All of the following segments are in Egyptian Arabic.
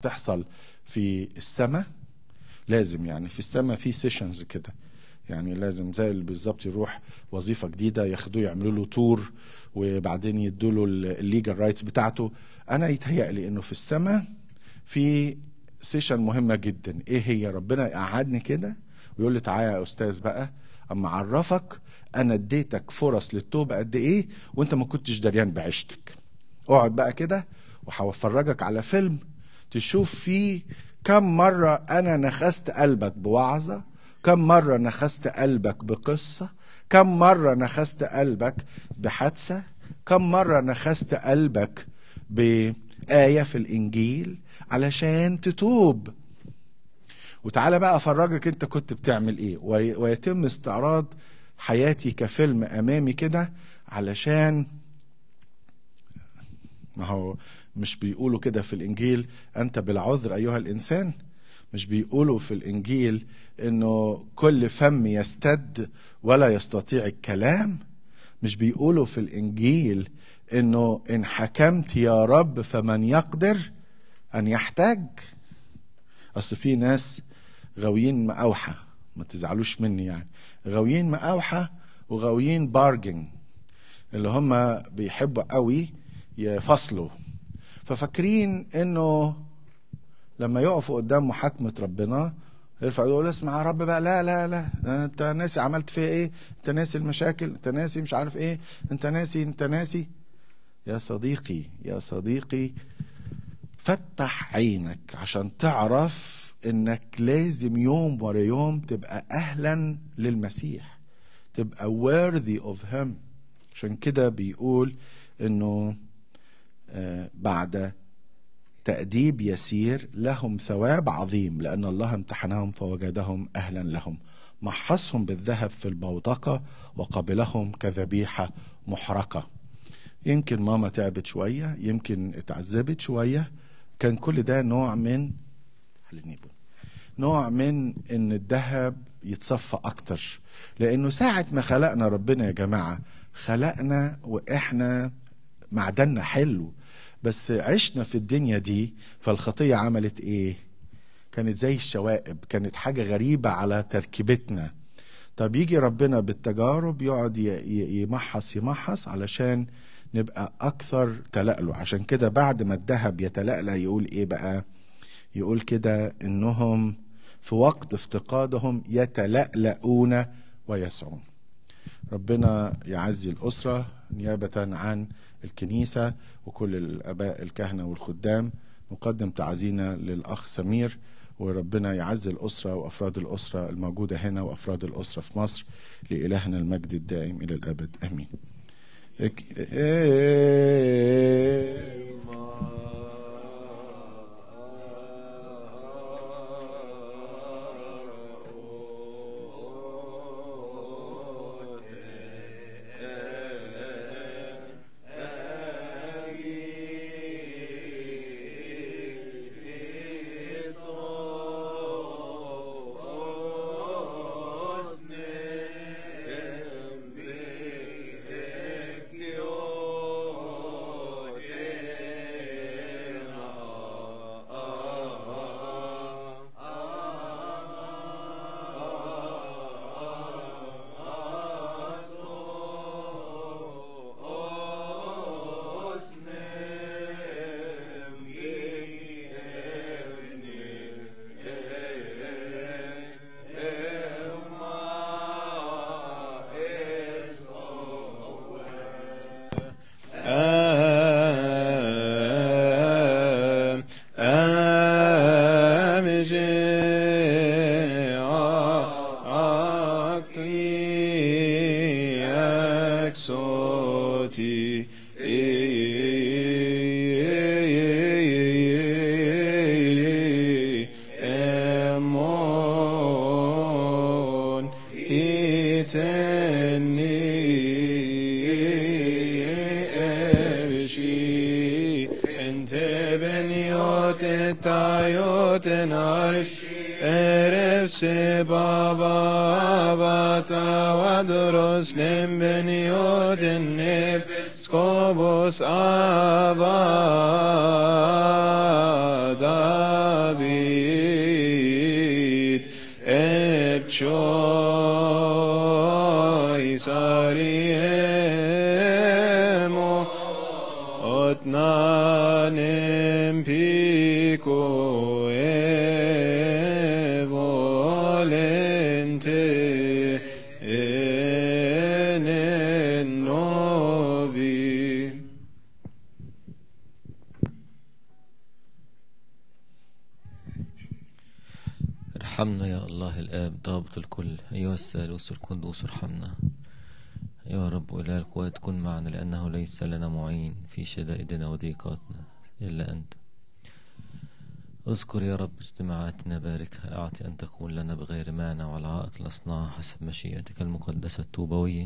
تحصل في السماء لازم يعني في السماء في سيشنز كده يعني لازم زي اللي بالظبط يروح وظيفه جديده ياخدوه يعملوا له تور وبعدين يدوا له الليجل رايتس بتاعته انا يتهيألي انه في السماء في سيشن مهمه جدا ايه هي ربنا يقعدني كده ويقول لي تعالى يا استاذ بقى اما اعرفك انا اديتك فرص للتوبه قد ايه وانت ما كنتش دريان بعيشتك اقعد بقى كده وهفرجك على فيلم تشوف فيه كم مرة أنا نخست قلبك بوعظة كم مرة نخست قلبك بقصة كم مرة نخست قلبك بحادثة كم مرة نخست قلبك بآية في الإنجيل علشان تتوب وتعالى بقى أفرجك أنت كنت بتعمل إيه وي- ويتم استعراض حياتي كفيلم أمامي كده علشان ما هو مش بيقولوا كده في الانجيل انت بالعذر ايها الانسان مش بيقولوا في الانجيل انه كل فم يستد ولا يستطيع الكلام مش بيقولوا في الانجيل انه ان حكمت يا رب فمن يقدر ان يحتاج اصل في ناس غاويين مقاوحه ما تزعلوش مني يعني غاويين مقاوحه وغاويين بارجن اللي هم بيحبوا قوي يفصلوا ففاكرين انه لما يقفوا قدام محاكمة ربنا يرفع يقول اسمع يا رب بقى لا لا لا انت ناسي عملت فيها ايه انت ناسي المشاكل انت ناسي مش عارف ايه انت ناسي انت ناسي يا صديقي يا صديقي فتح عينك عشان تعرف انك لازم يوم ورا يوم تبقى اهلا للمسيح تبقى worthy of him عشان كده بيقول انه آه، بعد تأديب يسير لهم ثواب عظيم لأن الله امتحنهم فوجدهم أهلا لهم محصهم بالذهب في البوتقة وقبلهم كذبيحة محرقة يمكن ماما تعبت شوية يمكن اتعذبت شوية كان كل ده نوع من حلني بون. نوع من ان الذهب يتصفى اكتر لانه ساعة ما خلقنا ربنا يا جماعة خلقنا واحنا معدننا حلو بس عشنا في الدنيا دي فالخطية عملت ايه كانت زي الشوائب كانت حاجة غريبة على تركيبتنا طب يجي ربنا بالتجارب يقعد ي- ي- يمحص يمحص علشان نبقى اكثر تلألؤ عشان كده بعد ما الذهب يتلألأ يقول ايه بقى يقول كده انهم في وقت افتقادهم يتلألؤون ويسعون ربنا يعزي الأسرة نيابة عن الكنيسة وكل الآباء الكهنة والخدام نقدم تعزينا للأخ سمير وربنا يعزي الأسرة وأفراد الأسرة الموجودة هنا وأفراد الأسرة في مصر لإلهنا المجد الدائم إلى الأبد آمين إك- آم آمجي عقلي أكسوتي أمون إتني أبشي أنت بنيوت التايوت نارش أرف بابا باتا ودرس لم بنيوت النب سكوبوس أبادا David et choice ariemo ot nanem pico e volente enen novi. ارحمنا يا الله الآب ضابط الكل أيها الثالوث القدوس ارحمنا يا رب إله القوات كن معنا لأنه ليس لنا معين في شدائدنا وضيقاتنا إلا أنت اذكر يا رب اجتماعاتنا باركها أعطي أن تكون لنا بغير مانع ولا عائق نصنعها حسب مشيئتك المقدسة الطوبوية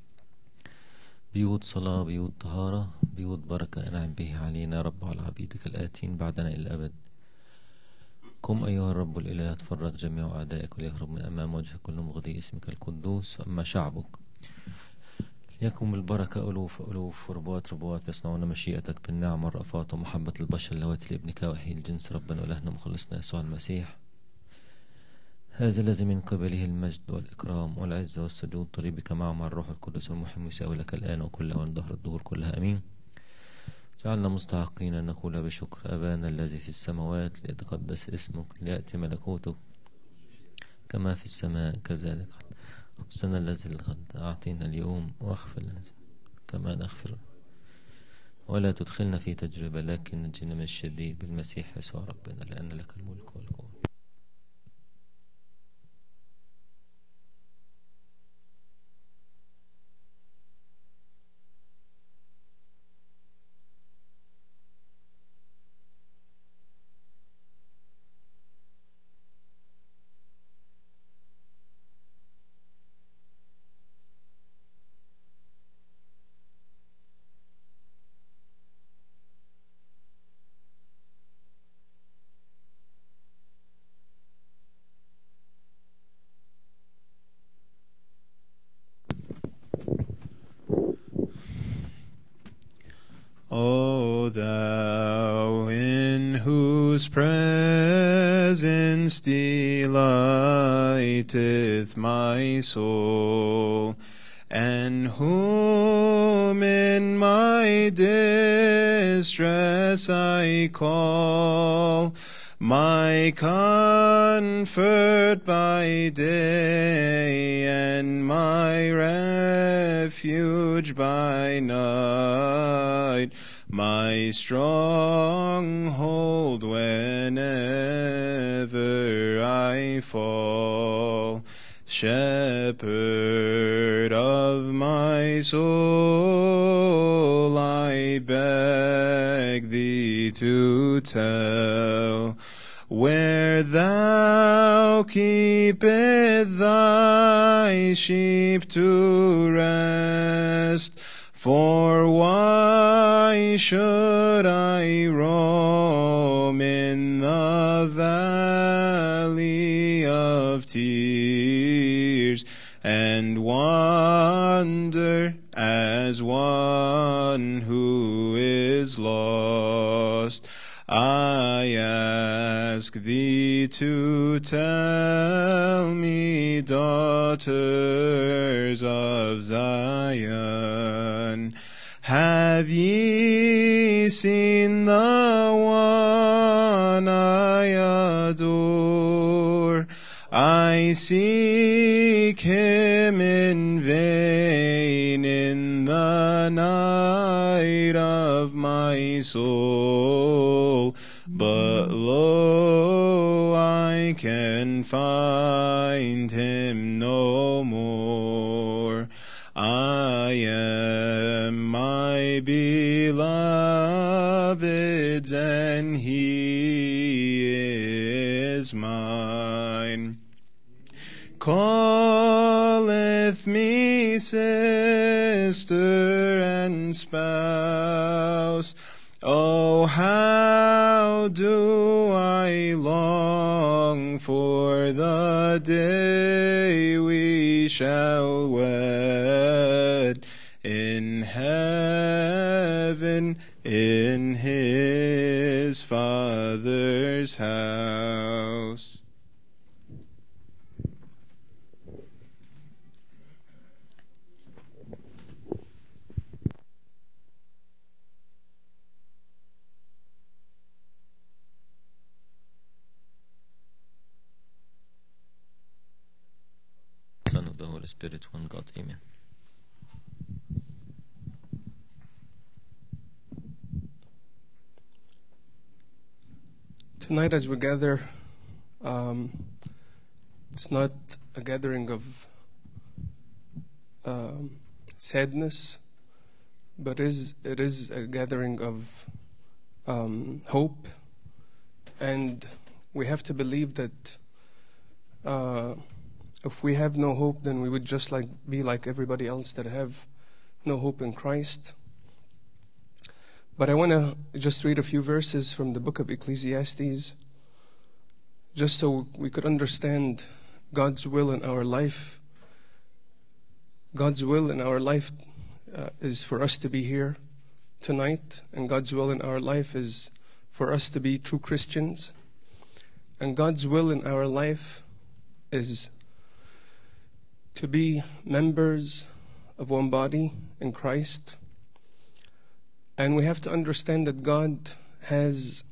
بيوت صلاة بيوت طهارة بيوت بركة انعم به علينا يا رب وعلى عبيدك الآتين بعدنا إلى الأبد قم أيها الرب الإله تفرق جميع أعدائك وليهرب من أمام وجهك كل مغضي اسمك القدوس أما شعبك ليكن بالبركة ألوف ألوف وربوات ربوات يصنعون مشيئتك بالنعم والرأفات ومحبة البشر اللواتي لابنك وحي الجنس ربنا وإلهنا مخلصنا يسوع المسيح هذا الذي من قبله المجد والإكرام والعزة والسجود طريبك معه مع الروح القدس والمحيي يساوي لك الآن وكل أوان دهر الدهور كلها أمين جعلنا مستحقين أن نقول بشكر أبانا الذي في السماوات ليتقدس اسمك ليأتي ملكوتك كما في السماء كذلك خبزنا الذي الغد أعطينا اليوم واغفر لنا كما نغفر ولا تدخلنا في تجربة لكن نجينا من الشرير بالمسيح يسوع ربنا لأن لك الملك والقوة O thou in whose presence delighteth my soul, and whom in my distress I call, my comfort by day and my refuge by night, my stronghold whenever I fall. Shepherd of my soul, I beg thee to tell where thou keepeth thy sheep to rest. For why should I roam in the valley of tears and wander as one who is lost? I ask thee to tell me, daughters of Zion, have ye seen the one I adore? I seek him in vain in the night of my soul. But lo, I can find him no more. I am my beloved's and he is mine calleth me sister and spouse. Oh, how do I long for the day we shall wed in heaven in his Father's house. Son of the Holy Spirit, one God. Amen. Tonight, as we gather, um, it's not a gathering of um, sadness, but is it is a gathering of um, hope, and we have to believe that uh, if we have no hope, then we would just like be like everybody else that have no hope in Christ. But I want to just read a few verses from the book of Ecclesiastes, just so we could understand God's will in our life. God's will in our life uh, is for us to be here tonight, and God's will in our life is for us to be true Christians. And God's will in our life is to be members of one body in Christ. And we have to understand that God has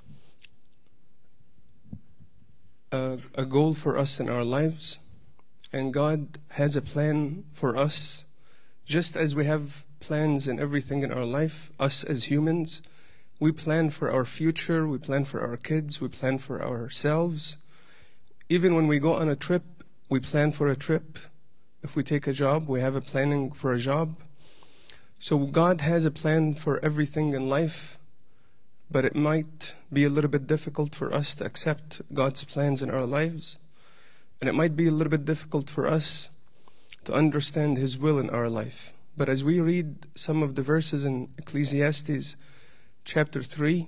a, a goal for us in our lives, and God has a plan for us, just as we have plans in everything in our life, us as humans. We plan for our future, we plan for our kids, we plan for ourselves. Even when we go on a trip, we plan for a trip. If we take a job, we have a planning for a job. So God has a plan for everything in life, but it might be a little bit difficult for us to accept God's plans in our lives. And it might be a little bit difficult for us to understand His will in our life. But as we read some of the verses in Ecclesiastes chapter 3,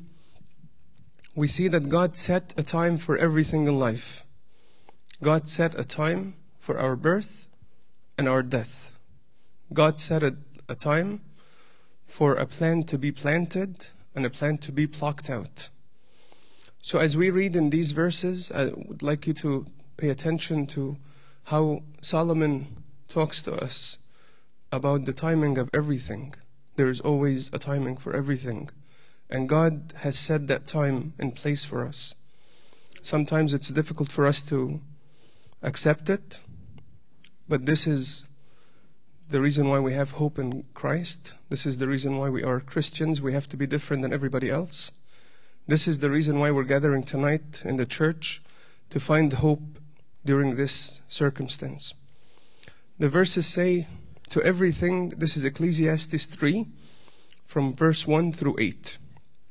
we see that God set a time for everything in life. God set a time for our birth and our death. God set a, a time for a plant to be planted and a plant to be plucked out. So, as we read in these verses, I would like you to pay attention to how Solomon talks to us about the timing of everything. There is always a timing for everything. And God has set that time in place for us. Sometimes it's difficult for us to accept it, but this is the reason why we have hope in Christ. This is the reason why we are Christians. We have to be different than everybody else. This is the reason why we're gathering tonight in the church to find hope during this circumstance. The verses say, To everything, this is Ecclesiastes 3, from verse 1 through 8.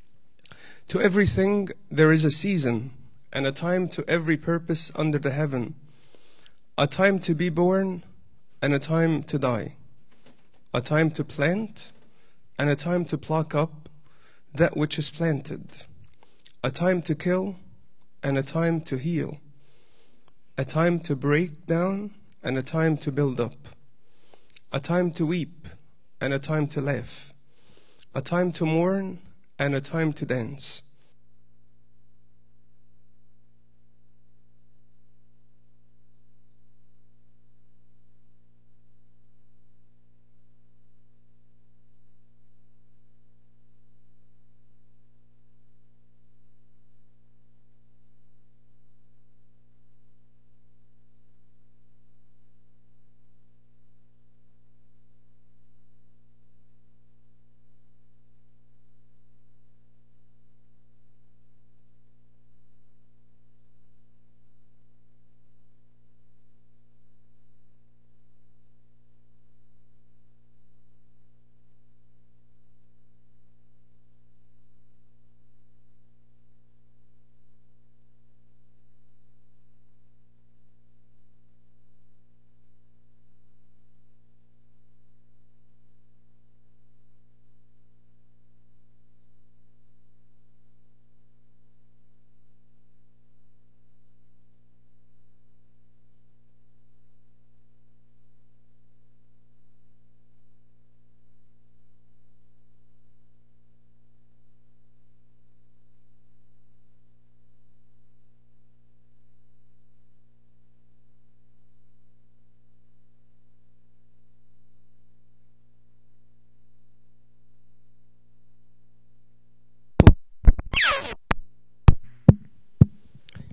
To everything there is a season, and a time to every purpose under the heaven, a time to be born, and a time to die, a time to plant, and a time to pluck up that which is planted, a time to kill, and a time to heal, a time to break down, and a time to build up, a time to weep, and a time to laugh, a time to mourn, and a time to dance.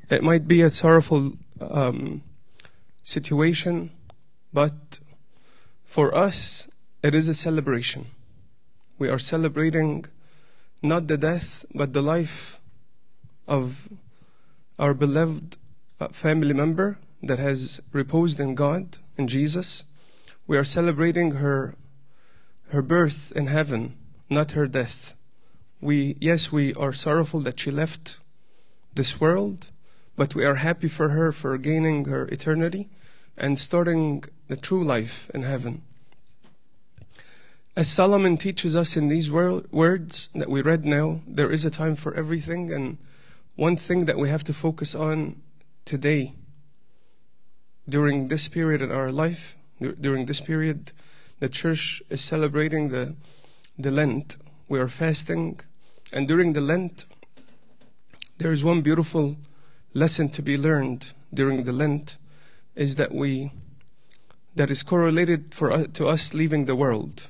It might be a sorrowful um, situation, but for us, it is a celebration. We are celebrating not the death, but the life of our beloved uh, family member that has reposed in God, in Jesus. We are celebrating her, her birth in heaven, not her death. We, yes, we are sorrowful that she left this world, but we are happy for her for gaining her eternity and starting the true life in heaven. As Solomon teaches us in these wor- words that we read now, there is a time for everything, and one thing that we have to focus on today, during this period in our life, dur- during this period, the church is celebrating the, the Lent. We are fasting, and during the Lent, there is one beautiful lesson to be learned during the Lent, is that we, that is correlated for us, to us leaving the world.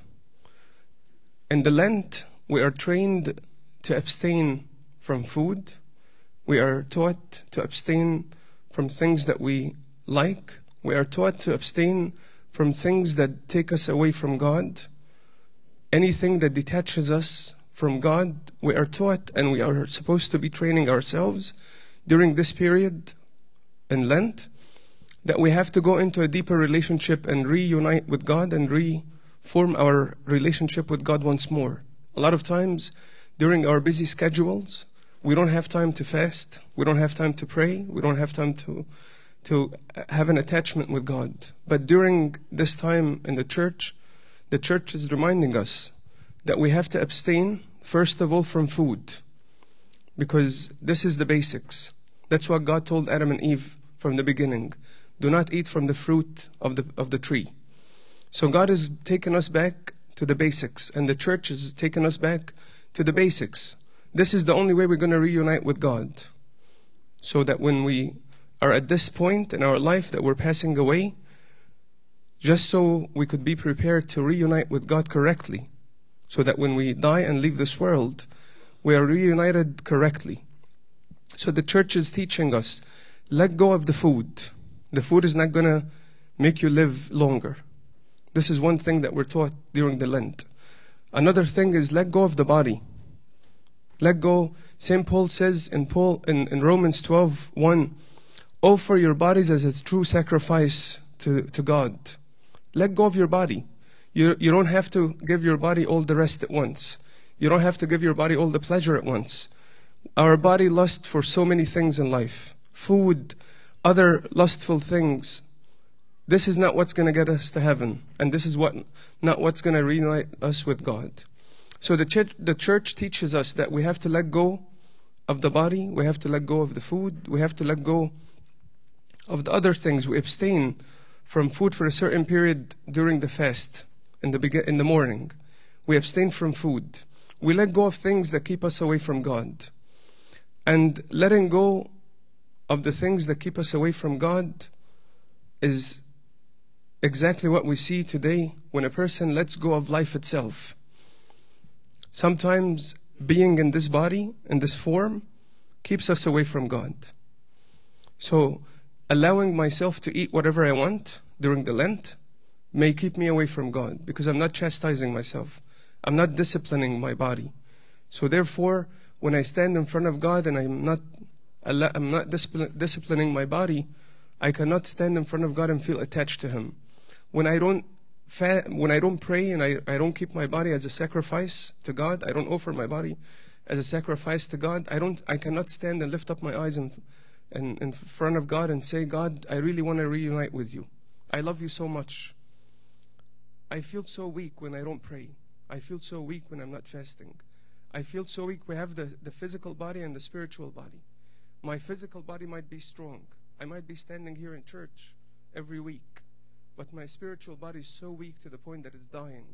In the Lent, we are trained to abstain from food. We are taught to abstain from things that we like. We are taught to abstain from things that take us away from God. Anything that detaches us from God, we are taught and we are supposed to be training ourselves during this period in Lent that we have to go into a deeper relationship and reunite with God and reform our relationship with God once more. A lot of times during our busy schedules, we don't have time to fast, we don't have time to pray, we don't have time to to have an attachment with God. But during this time in the church, the church is reminding us that we have to abstain first of all from food because this is the basics. That's what God told Adam and Eve from the beginning. Do not eat from the fruit of the, of the tree. So God has taken us back to the basics, and the church has taken us back to the basics. This is the only way we're going to reunite with God. So that when we are at this point in our life that we're passing away, just so we could be prepared to reunite with God correctly, so that when we die and leave this world, we are reunited correctly. So the church is teaching us let go of the food. The food is not going to make you live longer. This is one thing that we're taught during the Lent. Another thing is let go of the body. Let go. St. Paul says in, Paul, in, in Romans 12 1, offer your bodies as a true sacrifice to, to God. Let go of your body. You, you don't have to give your body all the rest at once. You don't have to give your body all the pleasure at once. Our body lusts for so many things in life food, other lustful things. This is not what's going to get us to heaven, and this is what, not what's going to reunite us with God. So the church, the church teaches us that we have to let go of the body, we have to let go of the food, we have to let go of the other things. We abstain from food for a certain period during the fast in the, begin- in the morning. We abstain from food. We let go of things that keep us away from God. And letting go of the things that keep us away from God is exactly what we see today when a person lets go of life itself. Sometimes being in this body, in this form, keeps us away from God. So, allowing myself to eat whatever I want during the Lent may keep me away from God because I'm not chastising myself. I'm not disciplining my body. So therefore, when I stand in front of God and I'm not, I'm not discipl- disciplining my body, I cannot stand in front of God and feel attached to Him. When I don't fa- when I don't pray and I, I don't keep my body as a sacrifice to God, I don't offer my body as a sacrifice to God, I don't I cannot stand and lift up my eyes in, in, in front of God and say, God, I really want to reunite with you. I love you so much. I feel so weak when I don't pray. I feel so weak when I'm not fasting. I feel so weak. We have the, the physical body and the spiritual body. My physical body might be strong. I might be standing here in church every week. But my spiritual body is so weak to the point that it's dying.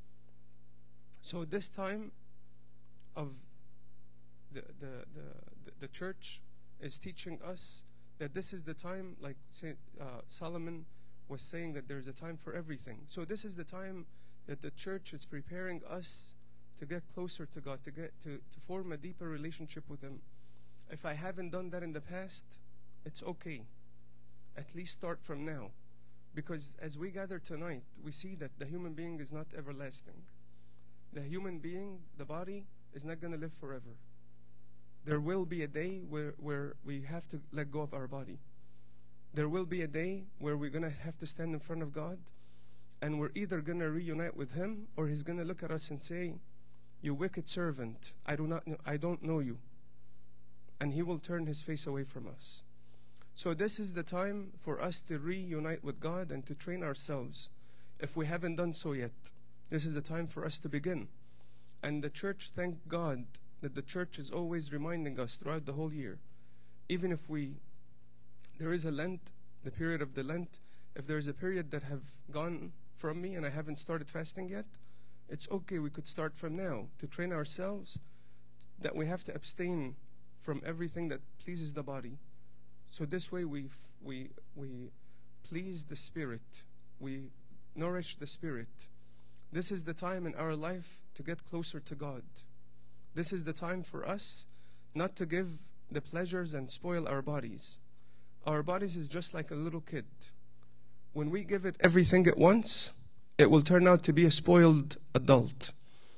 So this time of the, the, the, the church is teaching us that this is the time, like Saint, uh, Solomon was saying, that there's a time for everything. So this is the time that the church is preparing us to get closer to God, to get to, to form a deeper relationship with Him. If I haven't done that in the past, it's okay. At least start from now. Because as we gather tonight, we see that the human being is not everlasting. The human being, the body, is not going to live forever. There will be a day where, where we have to let go of our body. There will be a day where we're going to have to stand in front of God and we're either going to reunite with Him or He's going to look at us and say, You wicked servant, I, do not know, I don't know you. And He will turn His face away from us. So, this is the time for us to reunite with God and to train ourselves. If we haven't done so yet, this is the time for us to begin. And the church, thank God that the church is always reminding us throughout the whole year. Even if we, there is a Lent, the period of the Lent, if there is a period that have gone from me and I haven't started fasting yet, it's okay. We could start from now to train ourselves that we have to abstain from everything that pleases the body. So this way we f- we we please the spirit. We nourish the spirit. This is the time in our life to get closer to God. This is the time for us not to give the pleasures and spoil our bodies. Our bodies is just like a little kid. When we give it everything at once, it will turn out to be a spoiled adult.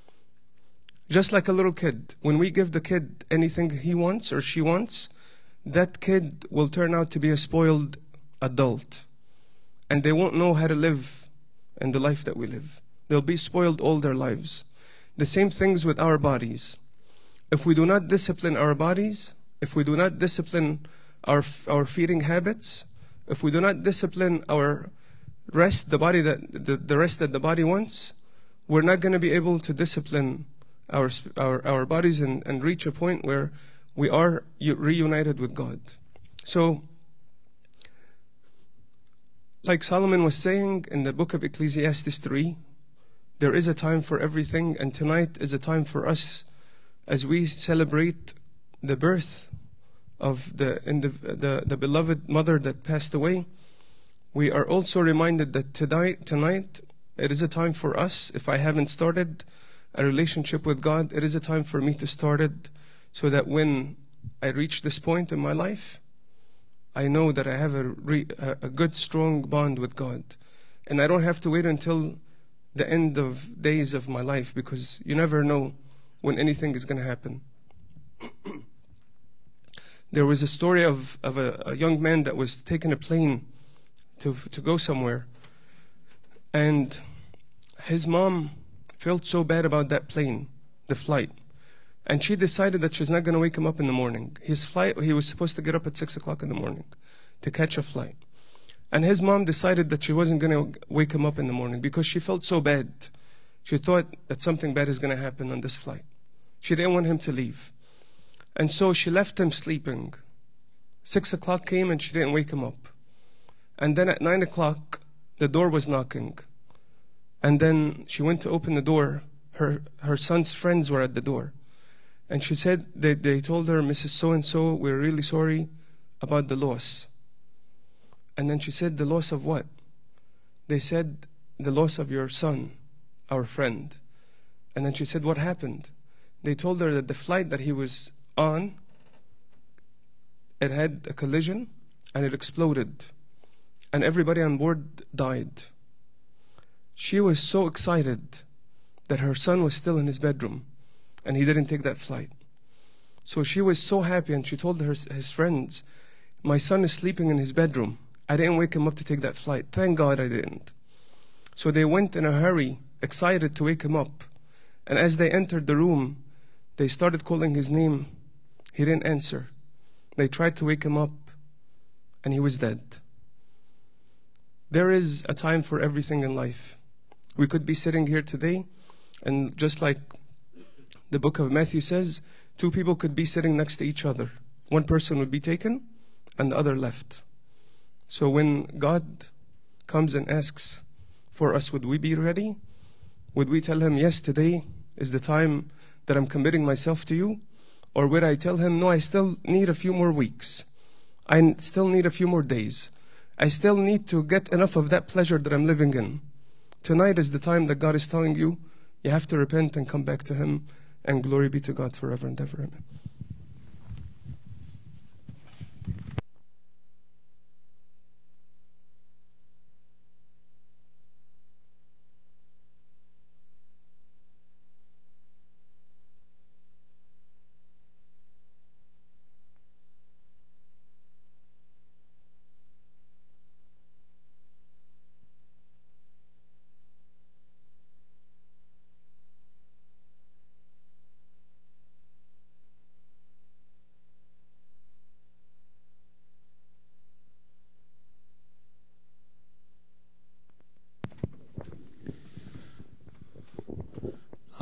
Just like a little kid, when we give the kid anything he wants or she wants, that kid will turn out to be a spoiled adult. And they won't know how to live in the life that we live. They'll be spoiled all their lives. The same things with our bodies. If we do not discipline our bodies, if we do not discipline our, our feeding habits, if we do not discipline our rest, the body that the, the rest that the body wants, we're not going to be able to discipline our sp- our, our bodies and, and reach a point where we are u- reunited with God. So, like Solomon was saying in the book of Ecclesiastes 3, there is a time for everything, and tonight is a time for us as we celebrate the birth of the, indiv- the, the beloved mother that passed away. We are also reminded that tonight, tonight it is a time for us, if I haven't started a relationship with God, it is a time for me to start it so that when I reach this point in my life, I know that I have a, re, a, a good, strong bond with God. And I don't have to wait until the end of days of my life because you never know when anything is going to happen. there was a story of, of a, a young man that was taking a plane to, to go somewhere. And his mom felt so bad about that plane, the flight. And she decided that she's not going to wake him up in the morning. His flight, he was supposed to get up at 6 o'clock in the morning to catch a flight. And his mom decided that she wasn't going to wake him up in the morning because she felt so bad. She thought that something bad is going to happen on this flight. She didn't want him to leave. And so she left him sleeping. Six o'clock came and she didn't wake him up. And then at nine o'clock, the door was knocking. And then she went to open the door. Her, her son's friends were at the door. And she said, they, they told her, Mrs. So and so, we're really sorry about the loss. And then she said, The loss of what? They said, The loss of your son, our friend. And then she said, What happened? They told her that the flight that he was on, it had a collision and it exploded. And everybody on board died. She was so excited that her son was still in his bedroom and he didn't take that flight. So she was so happy and she told her, his friends, My son is sleeping in his bedroom. I didn't wake him up to take that flight. Thank God I didn't. So they went in a hurry, excited to wake him up. And as they entered the room, they started calling his name. He didn't answer. They tried to wake him up, and he was dead. There is a time for everything in life. We could be sitting here today, and just like the book of Matthew says, two people could be sitting next to each other. One person would be taken, and the other left. So when God comes and asks for us, would we be ready? Would we tell him, yes, today is the time that I'm committing myself to you? Or would I tell him, no, I still need a few more weeks. I still need a few more days. I still need to get enough of that pleasure that I'm living in. Tonight is the time that God is telling you, you have to repent and come back to him, and glory be to God forever and ever. Amen.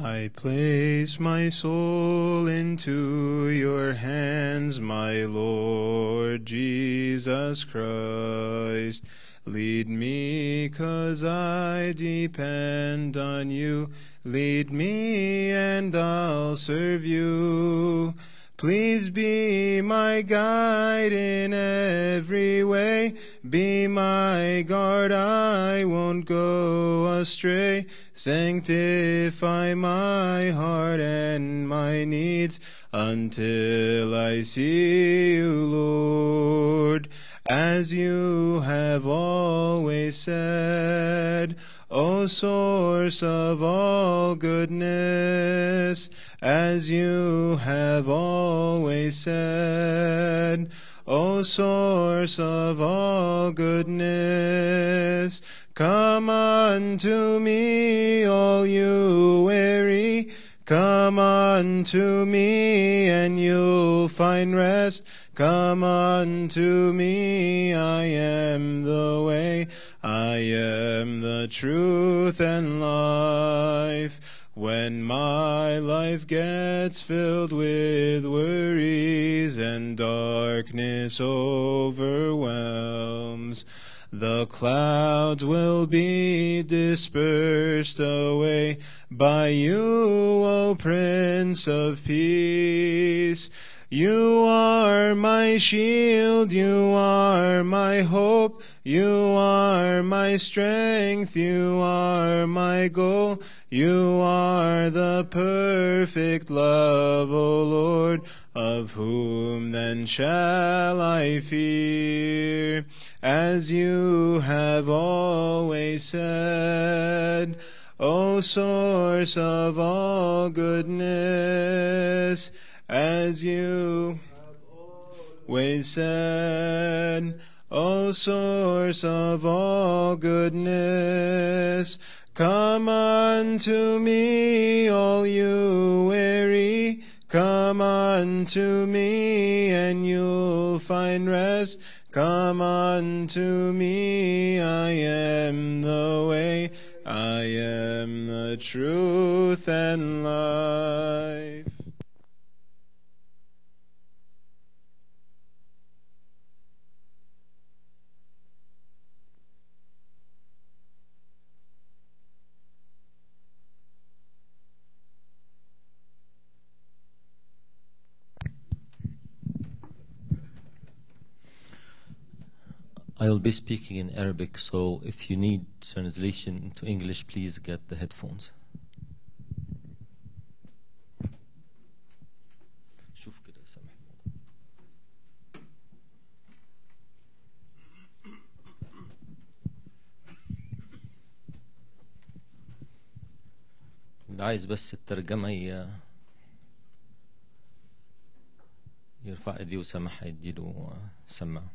I place my soul into your hands, my Lord Jesus Christ. Lead me, cause I depend on you. Lead me and I'll serve you. Please be my guide in every way. Be my guard, I won't go astray. Sanctify my heart and my needs until I see you, Lord. As you have always said, O source of all goodness, as you have always said, O source of all goodness, come unto me, all you weary, come unto me, and you'll find rest. Come unto me, I am the way, I am the truth and life. When my life gets filled with worries and darkness overwhelms, the clouds will be dispersed away by you, O Prince of Peace. You are my shield, you are my hope, you are my strength, you are my goal, you are the perfect love, O Lord, of whom then shall I fear? As you have always said, O source of all goodness, as you always said, O source of all goodness, come unto me, all you weary, come unto me, and you'll find rest. Come unto me, I am the way, I am the truth and life. I will be speaking in Arabic, so if you need translation into English, please get the headphones. شوف كده سامح اللي عايز بس الترجمة ي- يرفع ايديه وسامح يديله سماعه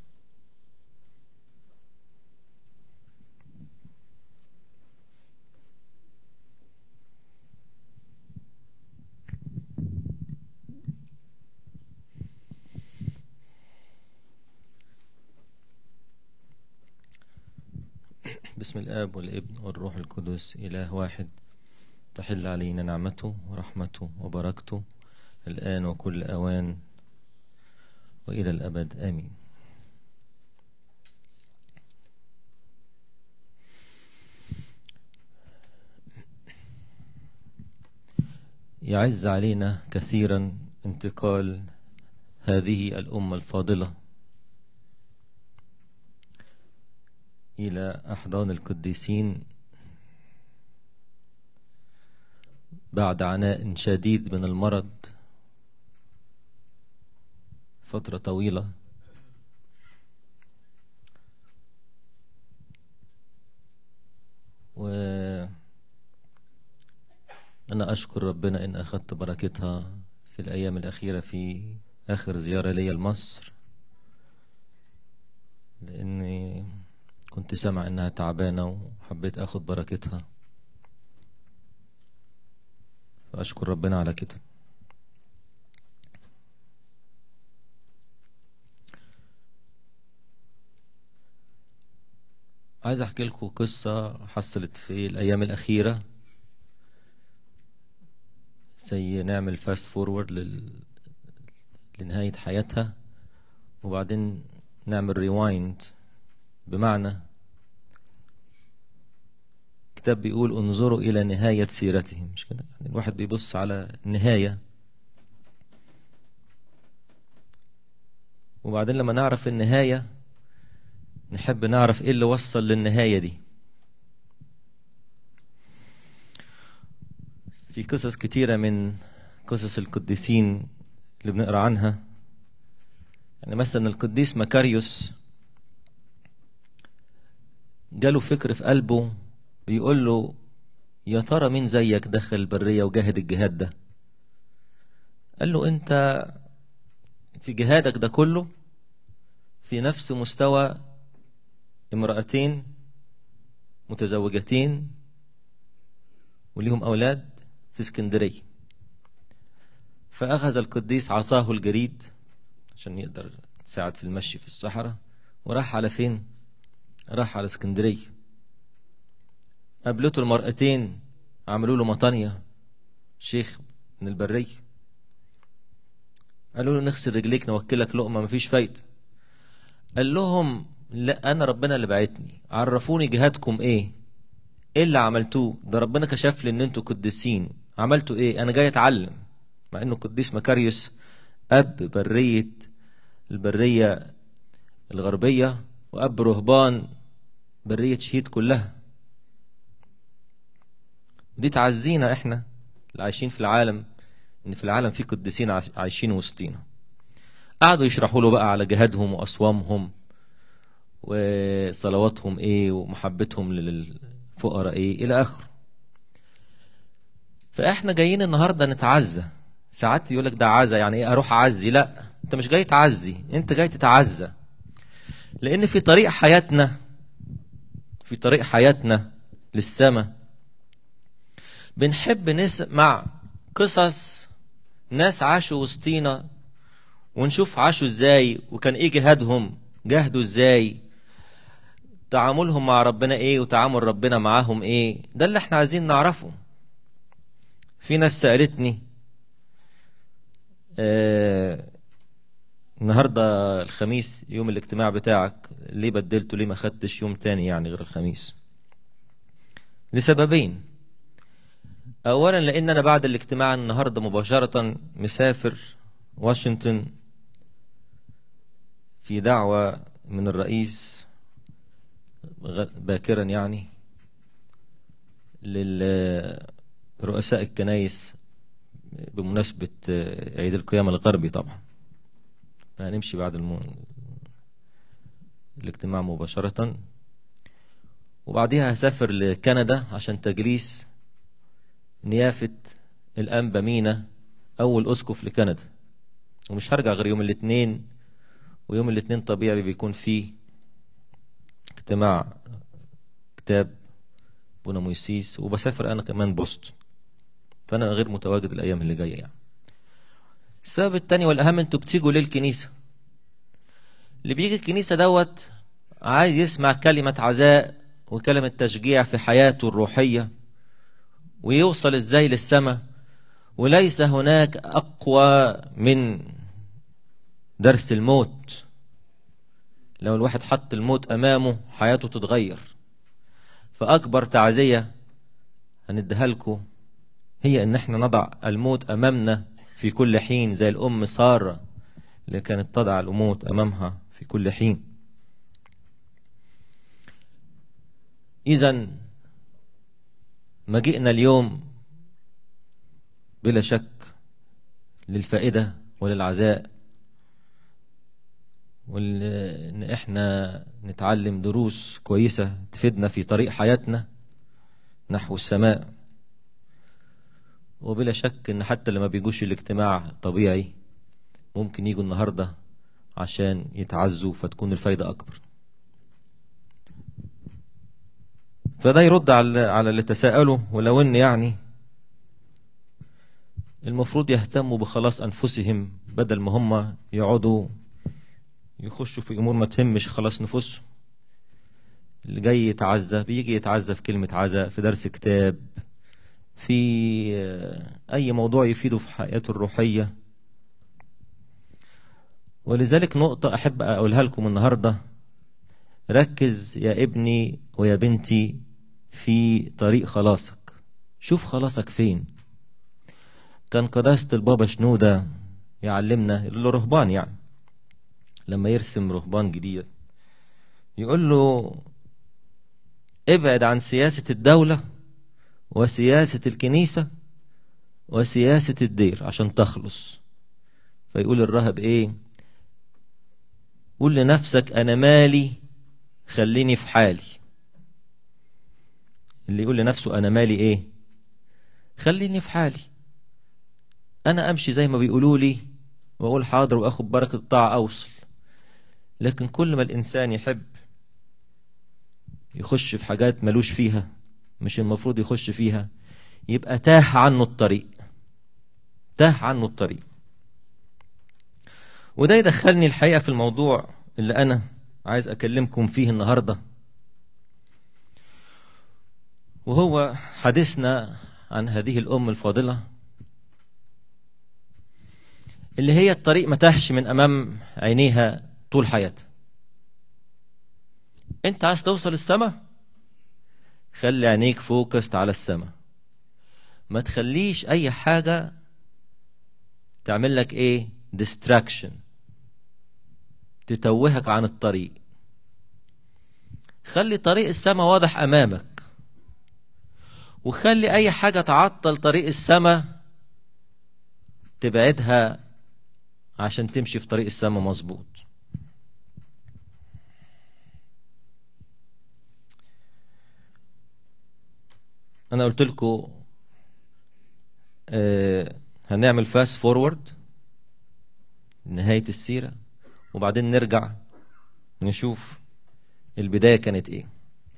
بسم الآب والابن والروح القدس إله واحد تحل علينا نعمته ورحمته وبركته الآن وكل أوان وإلى الأبد آمين يعز علينا كثيرا انتقال هذه الأمة الفاضلة إلى أحضان القديسين بعد عناء شديد من المرض فترة طويلة و أنا أشكر ربنا إن أخذت بركتها في الأيام الأخيرة في آخر زيارة لي لمصر لأني كنت سامع إنها تعبانة وحبيت أخد بركتها فأشكر ربنا على كده عايز أحكي لكم قصة حصلت في الأيام الأخيرة زي نعمل فاست فورورد لل... لنهاية حياتها وبعدين نعمل ريوايند بمعنى كتاب بيقول انظروا إلى نهاية سيرتهم مش كده يعني الواحد بيبص على النهاية وبعدين لما نعرف النهاية نحب نعرف ايه اللي وصل للنهاية دي في قصص كتيرة من قصص القديسين اللي بنقرا عنها يعني مثلا القديس مكاريوس جاله فكر في قلبه بيقول له يا ترى مين زيك دخل البرية وجاهد الجهاد ده قال له انت في جهادك ده كله في نفس مستوى امرأتين متزوجتين وليهم أولاد في اسكندرية فأخذ القديس عصاه الجريد عشان يقدر يساعد في المشي في الصحراء وراح على فين راح على اسكندرية قابلته المرأتين عملوا له مطانية شيخ من البرية قالوا له نغسل رجليك نوكلك لقمة مفيش فايدة قال لهم لا أنا ربنا اللي بعتني عرفوني جهادكم إيه إيه اللي عملتوه ده ربنا كشف لي إن أنتوا قديسين عملتوا إيه أنا جاي أتعلم مع إنه قديس مكاريوس أب برية البرية الغربية وأب رهبان برية شهيد كلها ودي تعزينا إحنا اللي عايشين في العالم إن في العالم في قديسين عايش- عايشين وسطينا قعدوا يشرحوا له بقى على جهادهم وأصوامهم وصلواتهم إيه ومحبتهم للفقراء إيه إلى آخره فإحنا جايين النهاردة نتعزى ساعات يقولك ده عزا يعني إيه أروح أعزي لا أنت مش جاي تعزي أنت جاي تتعزى لأن في طريق حياتنا في طريق حياتنا للسماء بنحب نسمع قصص ناس عاشوا وسطينا ونشوف عاشوا ازاي وكان ايه جهادهم جاهدوا ازاي تعاملهم مع ربنا ايه وتعامل ربنا معاهم ايه ده اللي احنا عايزين نعرفه في ناس سألتني آه النهاردة الخميس يوم الاجتماع بتاعك ليه بدلته ليه ما خدتش يوم تاني يعني غير الخميس لسببين اولا لان انا بعد الاجتماع النهارده مباشره مسافر واشنطن في دعوه من الرئيس غ- باكرا يعني لرؤساء الكنايس بمناسبة عيد القيامة الغربي طبعا هنمشي بعد الم... الاجتماع مباشرة وبعديها هسافر لكندا عشان تجليس نيافة الأنبا مينا أول أسقف لكندا ومش هرجع غير يوم الاثنين ويوم الاثنين طبيعي بيكون فيه اجتماع كتاب بونا مويسيس وبسافر أنا كمان بوسطن فأنا غير متواجد الأيام اللي جاية يعني السبب التاني والأهم أنتوا بتيجوا للكنيسة اللي بيجي الكنيسة دوت عايز يسمع كلمة عزاء وكلمة تشجيع في حياته الروحية ويوصل ازاي للسماء وليس هناك اقوى من درس الموت لو الواحد حط الموت امامه حياته تتغير فاكبر تعزيه هنديها لكم هي ان احنا نضع الموت امامنا في كل حين زي الام ساره اللي كانت تضع الموت امامها في كل حين اذا مجيئنا اليوم بلا شك للفائدة وللعزاء وان احنا نتعلم دروس كويسة تفيدنا في طريق حياتنا نحو السماء وبلا شك ان حتى لما بيجوش الاجتماع طبيعي ممكن يجوا النهاردة عشان يتعزوا فتكون الفايدة اكبر فده يرد على على اللي تساءلوا ولو ان يعني المفروض يهتموا بخلاص انفسهم بدل ما هم يقعدوا يخشوا في امور ما تهمش خلاص نفوسهم اللي جاي يتعزى بيجي يتعزى في كلمة عزاء في درس كتاب في آه، أي موضوع يفيده في حياته الروحية ولذلك نقطة أحب أقولها لكم النهاردة ركز يا ابني ويا بنتي في طريق خلاصك شوف خلاصك فين كان قداسة البابا شنودة يعلمنا الرهبان يعني لما يرسم رهبان جديد يقول له ابعد عن سياسة الدولة وسياسة الكنيسة وسياسة الدير عشان تخلص فيقول الراهب ايه قول لنفسك انا مالي خليني في حالي اللي يقول لنفسه انا مالي ايه خليني في حالي انا امشي زي ما بيقولوا لي واقول حاضر واخد بركة الطاعة اوصل لكن كل ما الانسان يحب يخش في حاجات ملوش فيها مش المفروض يخش فيها يبقى تاه عنه الطريق تاه عنه الطريق وده يدخلني الحقيقة في الموضوع اللي أنا عايز أكلمكم فيه النهاردة وهو حديثنا عن هذه الأم الفاضلة اللي هي الطريق ما تهش من أمام عينيها طول حياتها أنت عايز توصل السما خلي عينيك فوكست على السما ما تخليش أي حاجة تعمل لك إيه distraction تتوهك عن الطريق خلي طريق السما واضح أمامك وخلي أي حاجة تعطل طريق السما تبعدها عشان تمشي في طريق السما مظبوط أنا قلت لكم آه هنعمل فاست فورورد نهاية السيرة وبعدين نرجع نشوف البداية كانت ايه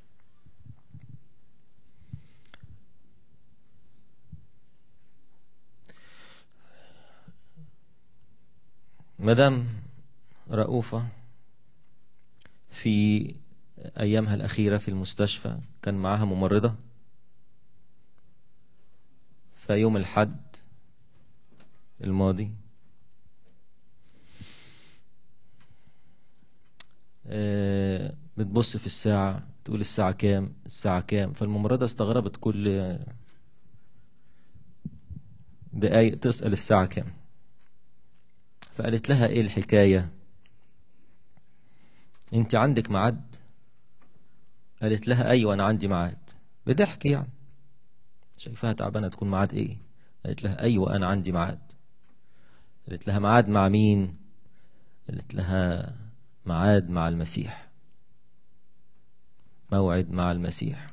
مدام رؤوفة في أيامها الأخيرة في المستشفى كان معاها ممرضة فيوم الحد الماضي آه، بتبص في الساعة تقول الساعة كام الساعة كام فالممرضة استغربت كل دقايق تسأل الساعة كام فقالت لها ايه الحكاية انت عندك ميعاد قالت لها ايوه انا عندي ميعاد بضحك يعني شايفاها تعبانة تكون ميعاد ايه قالت لها ايوه انا عندي ميعاد قالت لها ميعاد مع مين قالت لها ميعاد مع المسيح موعد مع المسيح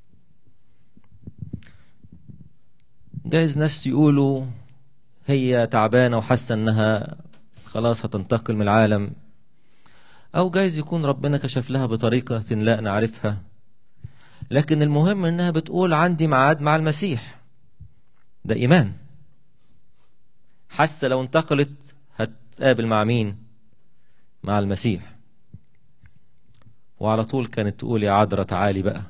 جايز ناس يقولوا هي تعبانة وحاسة انها خلاص هتنتقل من العالم او جايز يكون ربنا كشف لها بطريقة لا نعرفها لكن المهم انها بتقول عندي ميعاد مع المسيح ده ايمان حاسة لو انتقلت هتقابل مع مين مع المسيح وعلى طول كانت تقول يا عذرة تعالي بقى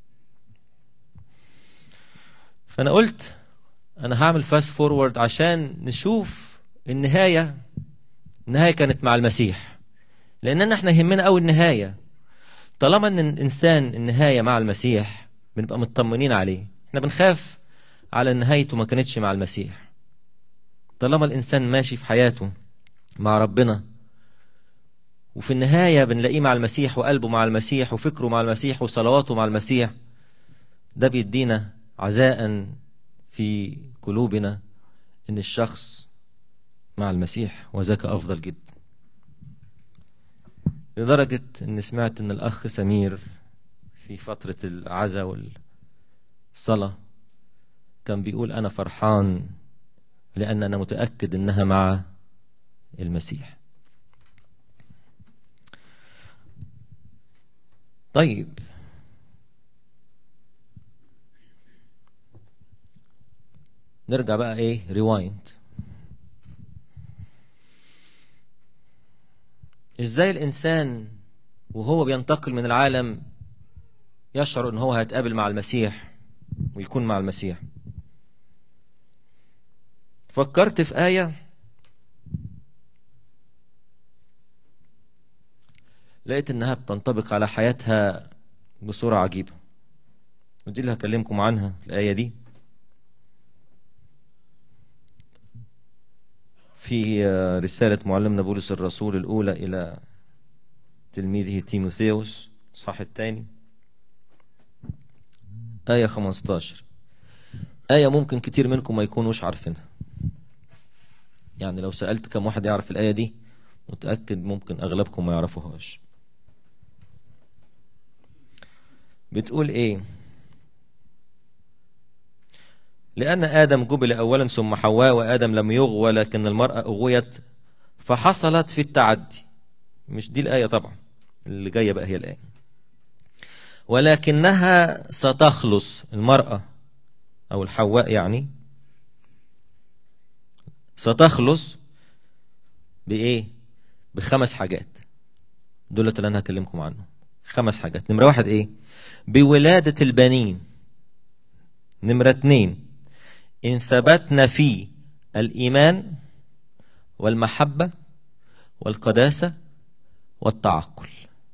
فأنا قلت أنا هعمل فاست فورورد عشان نشوف النهاية النهاية كانت مع المسيح لأننا احنا يهمنا أوي النهاية طالما ان الانسان النهاية مع المسيح بنبقى مطمنين عليه احنا بنخاف على نهايته ما كانتش مع المسيح طالما الانسان ماشي في حياته مع ربنا وفي النهاية بنلاقيه مع المسيح وقلبه مع المسيح وفكره مع المسيح وصلواته مع المسيح ده بيدينا عزاء في قلوبنا ان الشخص مع المسيح وذاك افضل جدا لدرجة ان سمعت ان الاخ سمير في فترة العزاء والصلاة كان بيقول انا فرحان لان انا متأكد انها مع المسيح طيب نرجع بقى ايه ريوايند ازاي الانسان وهو بينتقل من العالم يشعر ان هو هيتقابل مع المسيح ويكون مع المسيح فكرت في آية لقيت إنها بتنطبق على حياتها بصورة عجيبة ودي اللي هكلمكم عنها الآية دي في آه، رسالة معلمنا بولس الرسول الأولى إلى تلميذه تيموثيوس صح الثاني آية 15 آية ممكن كتير منكم ما يكونوش عارفينها يعني لو سألت كم واحد يعرف الآية دي متأكد ممكن أغلبكم ما يعرفوهاش بتقول إيه لأن آدم جبل أولا ثم حواء وآدم لم يغوى لكن المرأة أغويت فحصلت في التعدي مش دي الآية طبعا اللي جاية بقى هي الآية ولكنها ستخلص المرأة أو الحواء يعني ستخلص بإيه؟ بخمس حاجات دولت اللي أنا هكلمكم عنهم خمس حاجات نمرة واحد إيه؟ بولادة البنين نمرة اتنين إن ثبتنا في الإيمان والمحبة والقداسة والتعقل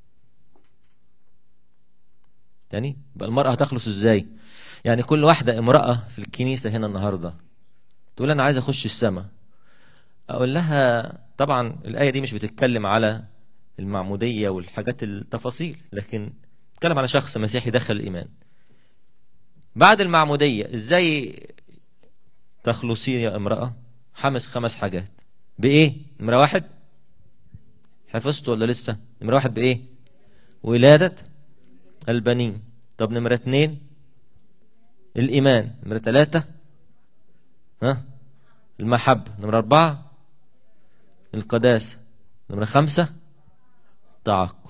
تاني يبقى المرأة هتخلص ازاي يعني كل واحدة امرأة في الكنيسة هنا النهاردة تقول أنا عايز أخش السماء أقول لها طبعا الآية دي مش بتتكلم على المعمودية والحاجات التفاصيل لكن بتتكلم على شخص مسيحي دخل الإيمان بعد المعمودية ازاي تخلصي يا امرأة خمس خمس حاجات بإيه نمرة واحد حفظت ولا لسه نمرة واحد بإيه ولادة البنين طب نمرة اتنين الإيمان نمرة ثلاثة ها المحبة نمرة أربعة القداسة نمرة خمسة التعقل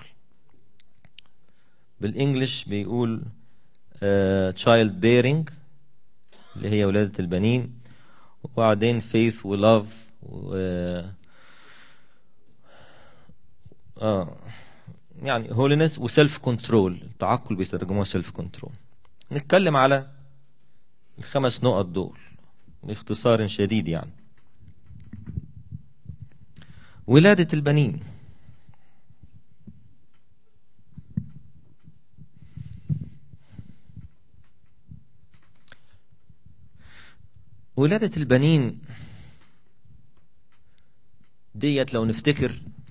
بالإنجلش بيقول uh, child bearing اللي هي ولادة البنين وبعدين faith و love و آه يعني holiness و self control التعقل بيسترجموها self control نتكلم على الخمس نقط دول باختصار شديد يعني ولادة البنين ولادة البنين ديت لو نفتكر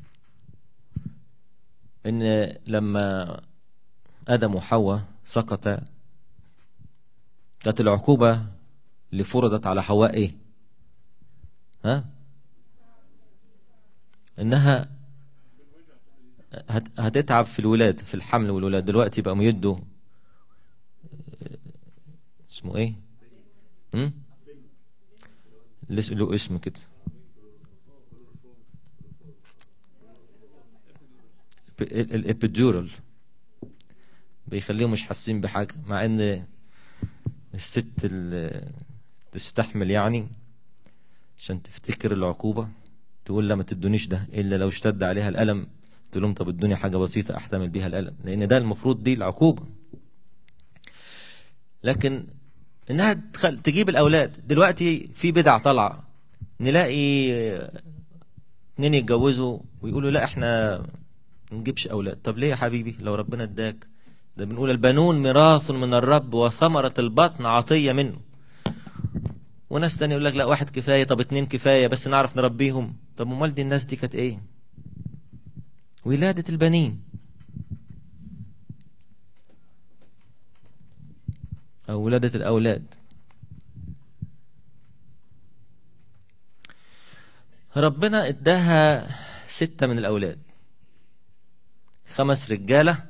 ان لما ادم وحواء سقطا كانت العقوبة اللي فرضت على حواء ايه ها انها هت- هتتعب في الولاد في الحمل والولاد دلوقتي بقوا يدوا اسمه ايه هم؟ لس- له اسم كده ال- الابيدورال بيخليهم مش حاسين بحاجة مع ان الست اللي تستحمل يعني عشان تفتكر العقوبة تقول لا ما تدونيش ده الا لو اشتد عليها الالم تقول لهم طب ادوني حاجة بسيطة احتمل بيها الالم لان ده المفروض دي العقوبة لكن انها تخل... تجيب الاولاد دلوقتي في بدع طالعه نلاقي اتنين يتجوزوا ويقولوا لا احنا ما نجيبش اولاد طب ليه يا حبيبي لو ربنا اداك ده بنقول البنون ميراث من الرب وثمرة البطن عطية منه وناس تاني يقول لك لا واحد كفاية طب اتنين كفاية بس نعرف نربيهم طب امال دي الناس دي كانت ايه ولادة البنين أو ولادة الأولاد ربنا اداها ستة من الأولاد خمس رجالة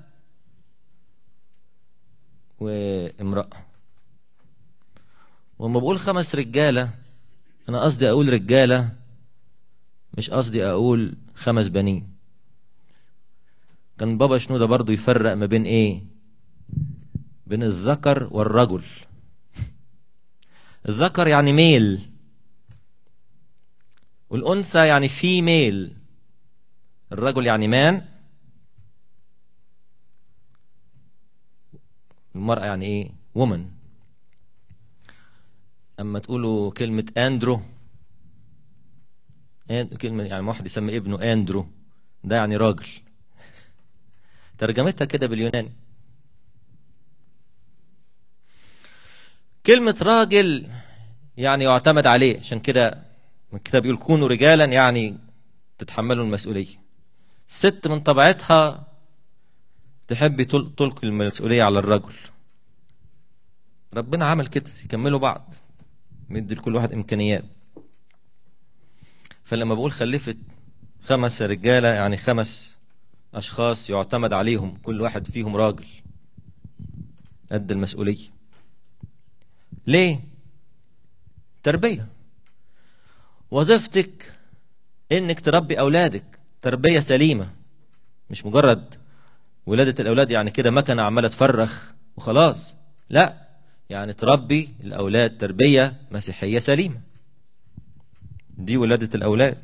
وامرأة وما بقول خمس رجالة أنا قصدي أقول رجالة مش قصدي أقول خمس بنين كان بابا شنودة برضو يفرق ما بين إيه بين الذكر والرجل الذكر يعني ميل والأنثى يعني فيميل الرجل يعني مان المرأة يعني ايه woman أما تقولوا كلمة أندرو آن- كلمة يعني واحد يسمي ابنه اندرو ده يعني راجل ترجمتها كده باليوناني كلمة راجل يعني يعتمد عليه عشان كده الكتاب يقول كونوا رجالا يعني تتحملوا المسؤولية الست من طبيعتها تحب تل- تلقي المسؤولية على الرجل ربنا عمل كده يكملوا بعض مدي لكل واحد إمكانيات فلما بقول خلفت خمس رجالة يعني خمس أشخاص يعتمد عليهم كل واحد فيهم راجل قد المسؤولية ليه؟ تربية وظيفتك إنك تربي أولادك تربية سليمة مش مجرد ولادة الأولاد يعني كده مكنة عمالة تفرخ وخلاص لا يعني تربي الأولاد تربية مسيحية سليمة دي ولادة الأولاد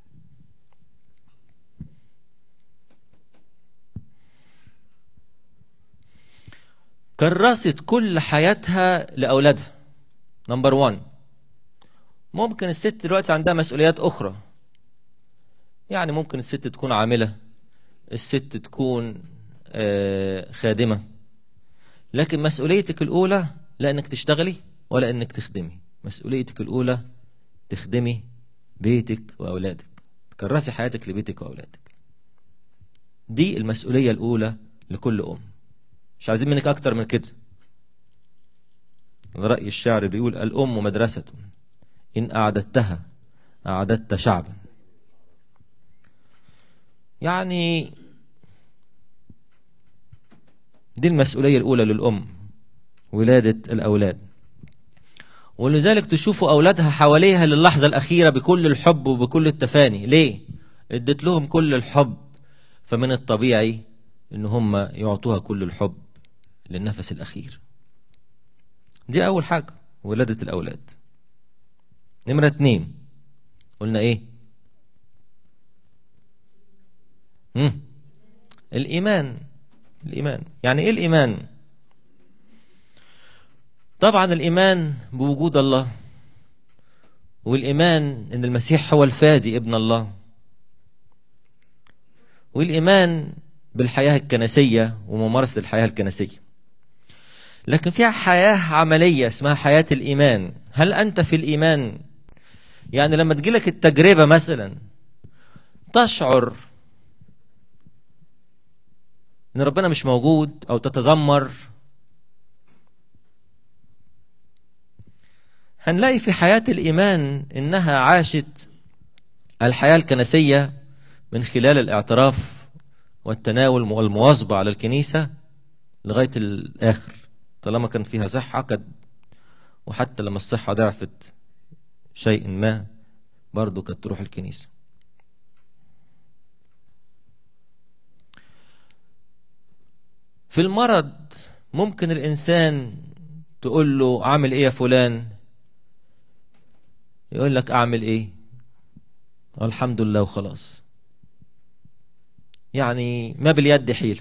كرست كل حياتها لأولادها نمبر 1 ممكن الست دلوقتي عندها مسؤوليات أخرى يعني ممكن الست تكون عاملة الست تكون آه، خادمة لكن مسؤوليتك الأولى لا إنك تشتغلي ولا إنك تخدمي مسؤوليتك الأولى تخدمي بيتك وأولادك تكرسي حياتك لبيتك وأولادك دي المسؤولية الأولى لكل أم مش عايزين منك أكتر من كده رأي الشعر بيقول الأم مدرسة إن أعددتها أعددت شعبا يعني دي المسؤولية الأولى للأم ولادة الأولاد ولذلك تشوفوا أولادها حواليها للحظة الأخيرة بكل الحب وبكل التفاني ليه؟ ادت لهم كل الحب فمن الطبيعي إن هم يعطوها كل الحب للنفس الأخير دي أول حاجة ولادة الأولاد نمرة اتنين قلنا إيه؟ مم. الإيمان الإيمان يعني إيه الإيمان؟ طبعا الإيمان بوجود الله والإيمان إن المسيح هو الفادي ابن الله والإيمان بالحياة الكنسية وممارسة الحياة الكنسية لكن فيها حياة عملية اسمها حياة الإيمان هل أنت في الإيمان يعني لما تجيلك التجربة مثلا تشعر ان ربنا مش موجود او تتذمر هنلاقي في حياة الإيمان إنها عاشت الحياة الكنسية من خلال الاعتراف والتناول والمواظبة على الكنيسة لغاية الآخر طالما كان فيها صحة كد وحتى لما الصحة ضعفت شيء ما برضو كانت تروح الكنيسة في المرض ممكن الإنسان تقول له عامل إيه يا فلان يقول لك أعمل إيه الحمد لله وخلاص يعني ما باليد حيلة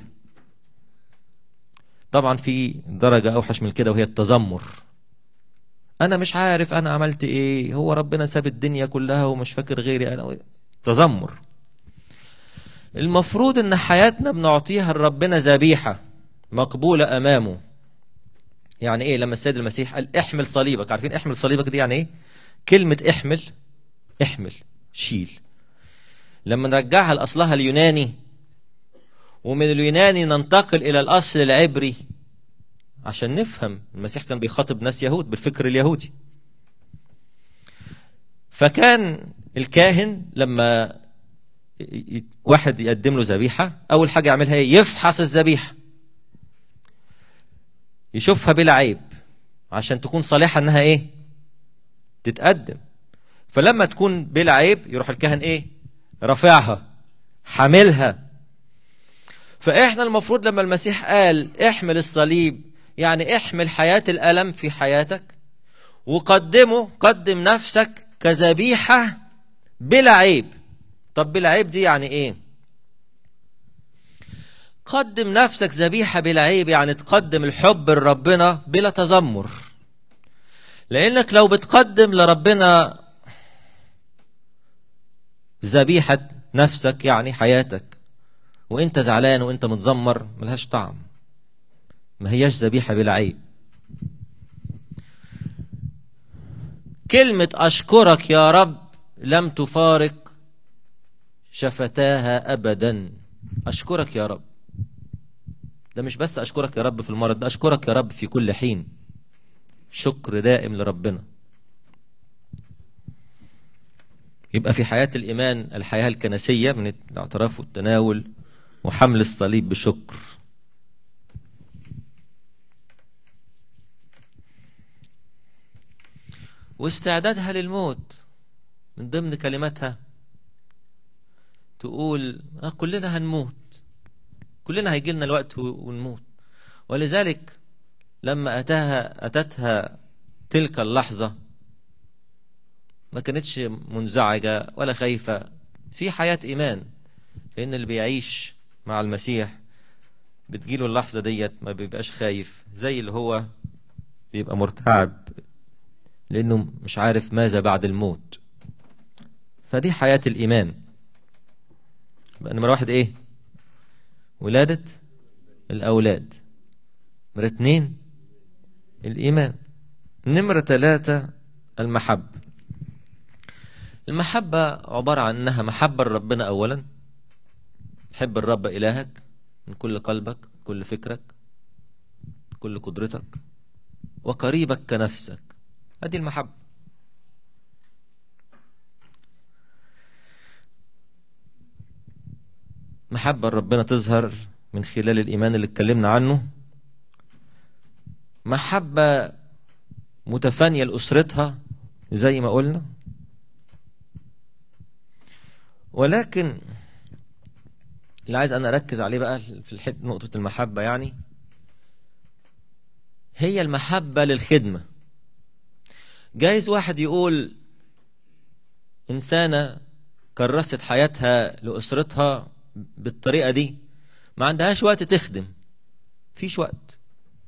طبعا في درجة أوحش من كده وهي التذمر أنا مش عارف أنا عملت إيه هو ربنا ساب الدنيا كلها ومش فاكر غيري أنا تذمر المفروض إن حياتنا بنعطيها لربنا ذبيحة مقبولة أمامه يعني إيه لما السيد المسيح قال احمل صليبك عارفين احمل صليبك دي يعني إيه كلمة احمل احمل شيل لما نرجعها لأصلها اليوناني ومن اليوناني ننتقل إلى الأصل العبري عشان نفهم المسيح كان بيخاطب ناس يهود بالفكر اليهودي فكان الكاهن لما واحد يقدم له ذبيحة أول حاجة يعملها إيه يفحص الذبيحة يشوفها بلا عيب عشان تكون صالحة إنها إيه تتقدم فلما تكون بلا عيب يروح الكاهن إيه رافعها حاملها فإحنا المفروض لما المسيح قال احمل الصليب يعني احمل حياة الألم في حياتك وقدمه قدم نفسك كذبيحة بلا عيب طب بلا عيب دي يعني ايه قدم نفسك ذبيحة بلا عيب يعني تقدم الحب لربنا بلا تذمر لأنك لو بتقدم لربنا ذبيحة نفسك يعني حياتك وانت زعلان وانت متذمر ملهاش طعم ما هياش ذبيحة بلا عيب كلمة أشكرك يا رب لم تفارق شفتاها أبدا أشكرك يا رب ده مش بس أشكرك يا رب في المرض ده أشكرك يا رب في كل حين شكر دائم لربنا يبقى في حياة الإيمان الحياة الكنسية من الاعتراف والتناول وحمل الصليب بشكر واستعدادها للموت من ضمن كلماتها تقول آه كلنا هنموت كلنا هيجي لنا الوقت ونموت ولذلك لما أتاها أتتها تلك اللحظة ما كانتش منزعجة ولا خايفة في حياة إيمان لأن اللي بيعيش مع المسيح بتجيله اللحظة ديت ما بيبقاش خايف زي اللي هو بيبقى مرتعب لأنه مش عارف ماذا بعد الموت فدي حياة الإيمان بقى نمرة واحد إيه ولادة الأولاد نمرة اتنين الإيمان نمرة ثلاثة المحبة المحبة عبارة عن أنها محبة لربنا أولا حب الرب إلهك من كل قلبك كل فكرك كل قدرتك وقريبك كنفسك هذه المحبة محبة ربنا تظهر من خلال الإيمان اللي اتكلمنا عنه محبة متفانية لأسرتها زي ما قلنا ولكن اللي عايز أنا أركز عليه بقى في الحت نقطة المحبة يعني هي المحبة للخدمة جايز واحد يقول إنسانة كرست حياتها لأسرتها بالطريقة دي ما عندهاش وقت تخدم فيش وقت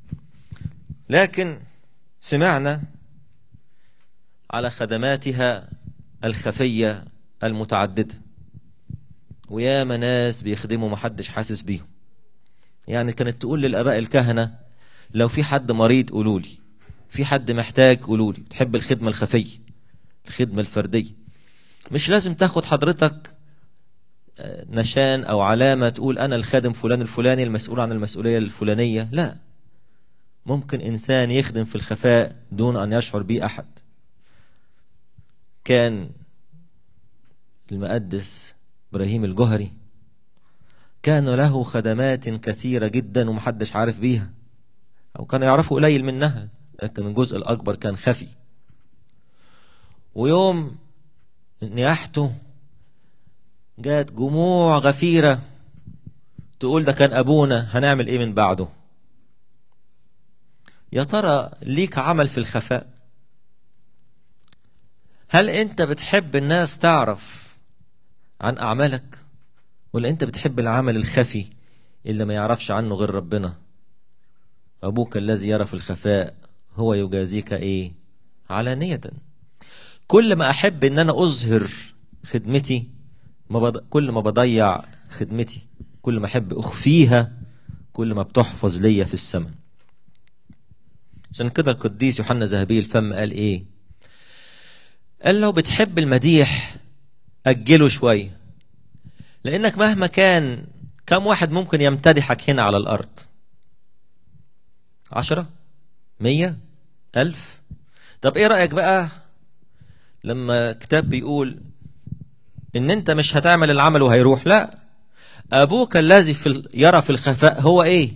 لكن سمعنا على خدماتها الخفية المتعددة وياما ناس بيخدموا محدش حاسس بيهم يعني كانت تقول للآباء الكهنة لو في حد مريض قولوا لي في حد محتاج قولوا لي تحب الخدمة الخفية الخدمة الفردية مش لازم تاخد حضرتك نشان أو علامة تقول أنا الخادم فلان الفلاني المسؤول عن المسؤولية الفلانية لا ممكن إنسان يخدم في الخفاء دون أن يشعر به أحد كان المقدس إبراهيم الجهري كان له خدمات كثيرة جدا ومحدش عارف بيها أو كان يعرفه قليل منها لكن الجزء الأكبر كان خفي ويوم نياحته جات جموع غفيرة تقول ده كان أبونا هنعمل إيه من بعده يا ترى ليك عمل في الخفاء هل أنت بتحب الناس تعرف عن أعمالك ولا أنت بتحب العمل الخفي اللي ما يعرفش عنه غير ربنا أبوك الذي يرى في الخفاء هو يجازيك إيه علانية كل ما أحب أن أنا أظهر خدمتي ما بض... كل ما بضيع خدمتي كل ما أحب أخفيها كل ما بتحفظ ليا في السماء عشان كده القديس يوحنا ذهبي الفم قال إيه قال لو بتحب المديح أجله شوية لأنك مهما كان كم واحد ممكن يمتدحك هنا على الأرض عشرة مية ألف طب إيه رأيك بقى لما كتاب بيقول إن أنت مش هتعمل العمل وهيروح لا أبوك الذي في يرى في الخفاء هو إيه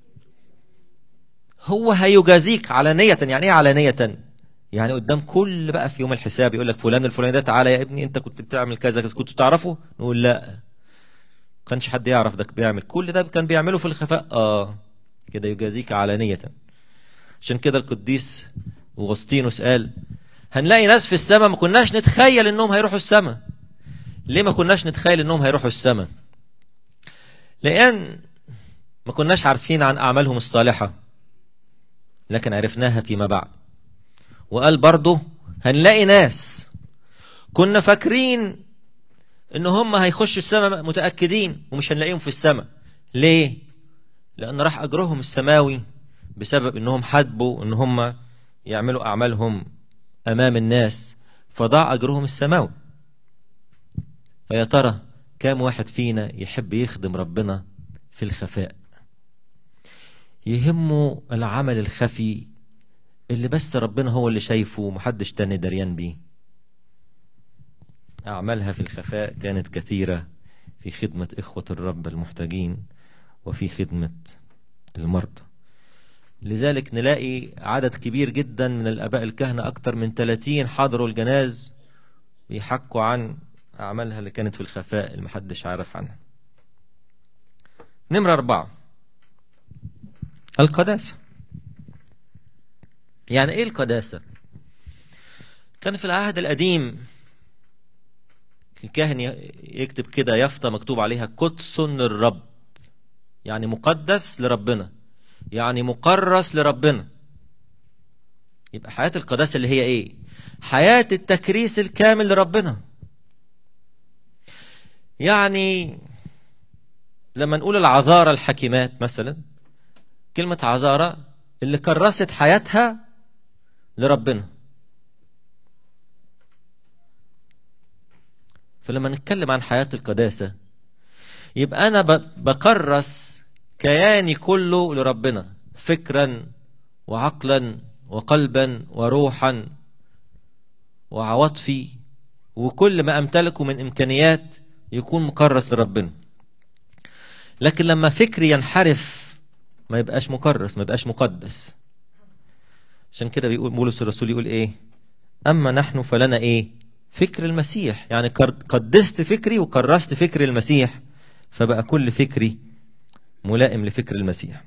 هو هيجازيك علانية يعني إيه علانية يعني قدام كل بقى في يوم الحساب يقول لك فلان الفلاني ده تعالى يا ابني انت كنت بتعمل كذا كذا كنت تعرفه نقول لا كانش حد يعرف ده بيعمل كل ده كان بيعمله في الخفاء اه كده يجازيك علانية عشان كده القديس أغسطينوس قال هنلاقي ناس في السماء ما كناش نتخيل انهم هيروحوا السماء ليه ما كناش نتخيل انهم هيروحوا السماء لان ما كناش عارفين عن اعمالهم الصالحة لكن عرفناها فيما بعد وقال برضه هنلاقي ناس كنا فاكرين ان هم هيخشوا السماء متاكدين ومش هنلاقيهم في السماء ليه لان راح اجرهم السماوي بسبب انهم حدبوا ان هم يعملوا اعمالهم امام الناس فضاع اجرهم السماوي فيا ترى كام واحد فينا يحب يخدم ربنا في الخفاء يهمه العمل الخفي اللي بس ربنا هو اللي شايفه ومحدش تاني دريان بيه أعمالها في الخفاء كانت كثيرة في خدمة إخوة الرب المحتاجين وفي خدمة المرضى لذلك نلاقي عدد كبير جدا من الآباء الكهنة أكثر من 30 حضروا الجناز بيحكوا عن أعمالها اللي كانت في الخفاء اللي محدش عارف عنها نمرة أربعة القداسة يعني إيه القداسة؟ كان في العهد القديم الكاهن يكتب كده يافطة مكتوب عليها قدس للرب يعني مقدس لربنا يعني مقرس لربنا يبقى حياة القداسة اللي هي ايه حياة التكريس الكامل لربنا يعني لما نقول العذارى الحكيمات مثلا كلمة عذارى اللي كرست حياتها لربنا فلما نتكلم عن حياة القداسة يبقى أنا بكرس كياني كله لربنا فكرا وعقلا وقلبا وروحا وعواطفي وكل ما أمتلكه من إمكانيات يكون مكرس لربنا لكن لما فكري ينحرف ما يبقاش مكرس ما يبقاش مقدس عشان كده بيقول بولس الرسول يقول ايه اما نحن فلنا ايه فكر المسيح يعني قدست فكري وكرست فكر المسيح فبقى كل فكري ملائم لفكر المسيح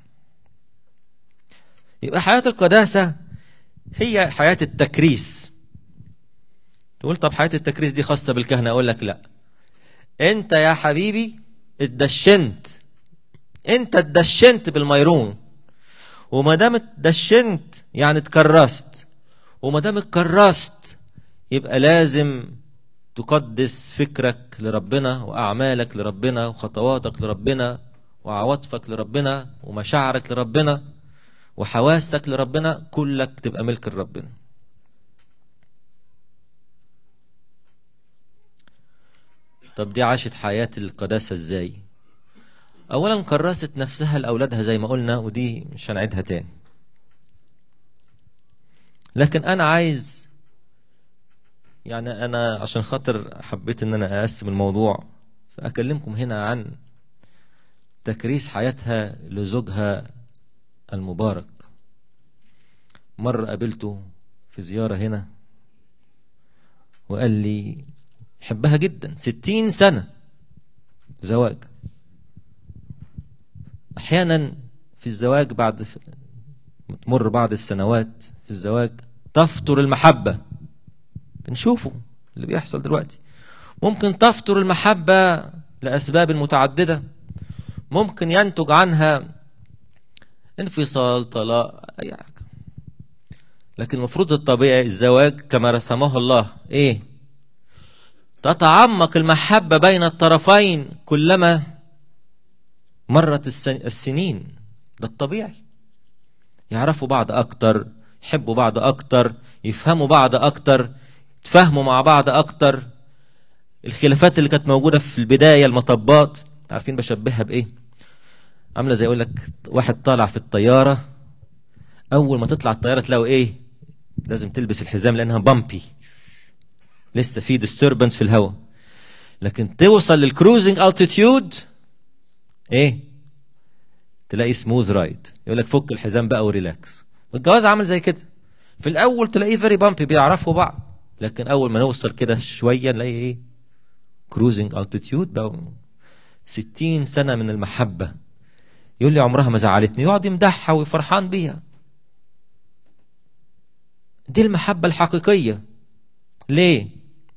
يبقى حياة القداسة هي حياة التكريس تقول طب حياة التكريس دي خاصة بالكهنة أقول لك لا أنت يا حبيبي اتدشنت أنت اتدشنت بالميرون وما دام اتدشنت يعني اتكرست وما دام اتكرست يبقى لازم تقدس فكرك لربنا وأعمالك لربنا وخطواتك لربنا وعواطفك لربنا ومشاعرك لربنا وحواسك لربنا كلك تبقى ملك لربنا طب دي عاشت حياة القداسة ازاي اولا كرست نفسها لاولادها زي ما قلنا ودي مش هنعيدها تاني لكن انا عايز يعني انا عشان خاطر حبيت ان انا اقسم الموضوع فاكلمكم هنا عن تكريس حياتها لزوجها المبارك مرة قابلته في زيارة هنا وقال لي يحبها جدا ستين سنة زواج أحيانا في الزواج بعد تمر بعض السنوات في الزواج تفتر المحبة بنشوفه اللي بيحصل دلوقتي ممكن تفتر المحبة لأسباب متعددة ممكن ينتج عنها انفصال طلاق أي حاجة لكن المفروض الطبيعي الزواج كما رسمه الله ايه تتعمق المحبة بين الطرفين كلما مرت السنين ده الطبيعي يعرفوا بعض أكتر يحبوا بعض أكتر يفهموا بعض أكتر يتفاهموا مع بعض أكتر الخلافات اللي كانت موجودة في البداية المطبات عارفين بشبهها بإيه عاملة زي يقول لك واحد طالع في الطيارة أول ما تطلع الطيارة تلاقوا إيه لازم تلبس الحزام لأنها بامبي لسه في ديستربنس في الهواء لكن توصل للكروزنج التيتيود ايه تلاقي سموث رايد يقول لك فك الحزام بقى وريلاكس الجواز عامل زي كده في الاول تلاقيه فيري بامبي بيعرفوا بعض لكن اول ما نوصل كده شويه نلاقي ايه كروزنج التيتيود بقى 60 سنه من المحبه يقول لي عمرها ما زعلتني يقعد يمدحها ويفرحان بيها دي المحبه الحقيقيه ليه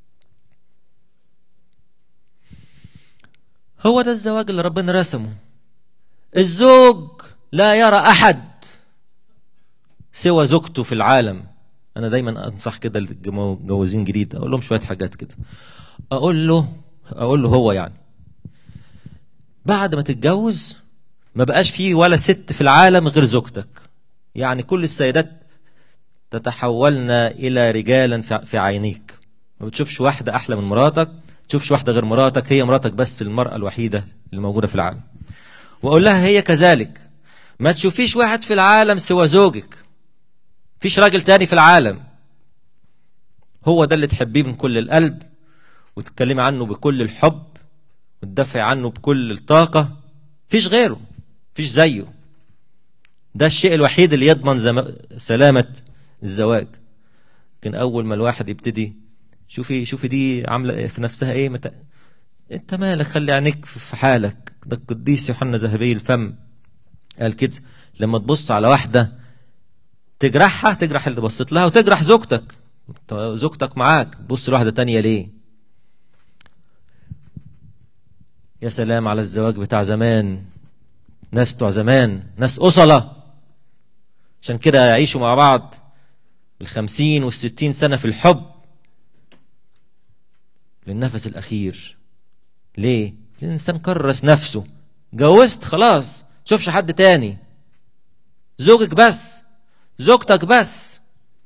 هو ده الزواج اللي ربنا رسمه الزوج لا يرى احد سوى زوجته في العالم انا دايما انصح كده للمتجوزين جديد اقول لهم شويه حاجات كده اقول له اقول له هو يعني بعد ما تتجوز ما بقاش فيه ولا ست في العالم غير زوجتك يعني كل السيدات تتحولن الى رجالا في- في عينيك ما بتشوفش واحده احلى من مراتك ما تشوفش واحده غير مراتك هي مراتك بس المراه الوحيده اللي موجوده في العالم واقول لها هي كذلك ما تشوفيش واحد في العالم سوى زوجك فيش راجل تاني في العالم هو ده اللي تحبيه من كل القلب وتتكلمي عنه بكل الحب وتدافعي عنه بكل الطاقة فيش غيره فيش زيه ده الشيء الوحيد اللي يضمن زم... سلامة الزواج لكن أول ما الواحد يبتدي شوفي شوفي دي عاملة في نفسها إيه مت... أنت مالك خلي عينيك في حالك ده القديس يوحنا ذهبي الفم قال كده لما تبص على واحدة تجرحها تجرح اللي بصيت لها وتجرح زوجتك أنت زوجتك معاك تبص لواحدة تانية ليه يا سلام على الزواج بتاع زمان ناس بتوع زمان ناس أصلة عشان كده يعيشوا مع بعض الخمسين والستين سنة في الحب للنفس الأخير ليه؟ لأن الإنسان كرس نفسه جوزت خلاص شوفش حد تاني زوجك بس زوجتك بس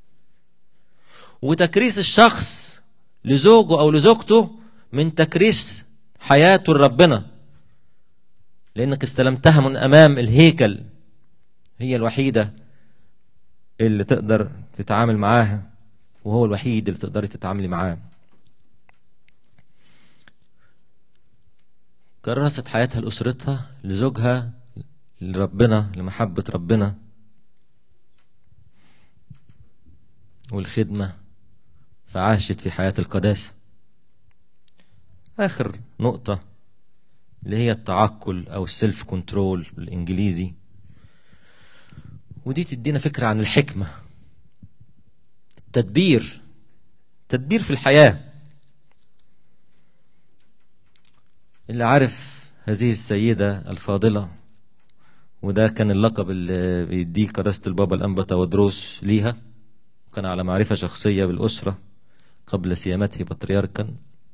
وتكريس الشخص لزوجه أو لزوجته من تكريس حياته لربنا لأنك استلمتها من أمام الهيكل هي الوحيدة اللي تقدر تتعامل معاها وهو الوحيد اللي تقدري تتعاملي معاه كرست حياتها لأسرتها لزوجها لربنا لمحبة ربنا والخدمة فعاشت في حياة القداسة آخر نقطة اللي هي التعقل أو السيلف كنترول بالإنجليزي ودي تدينا فكرة عن الحكمة التدبير تدبير في الحياة اللي عارف هذه السيدة الفاضلة وده كان اللقب اللي بيديه كراسة البابا الأنبا تودروس ليها وكان على معرفة شخصية بالأسرة قبل سيامته بطريركا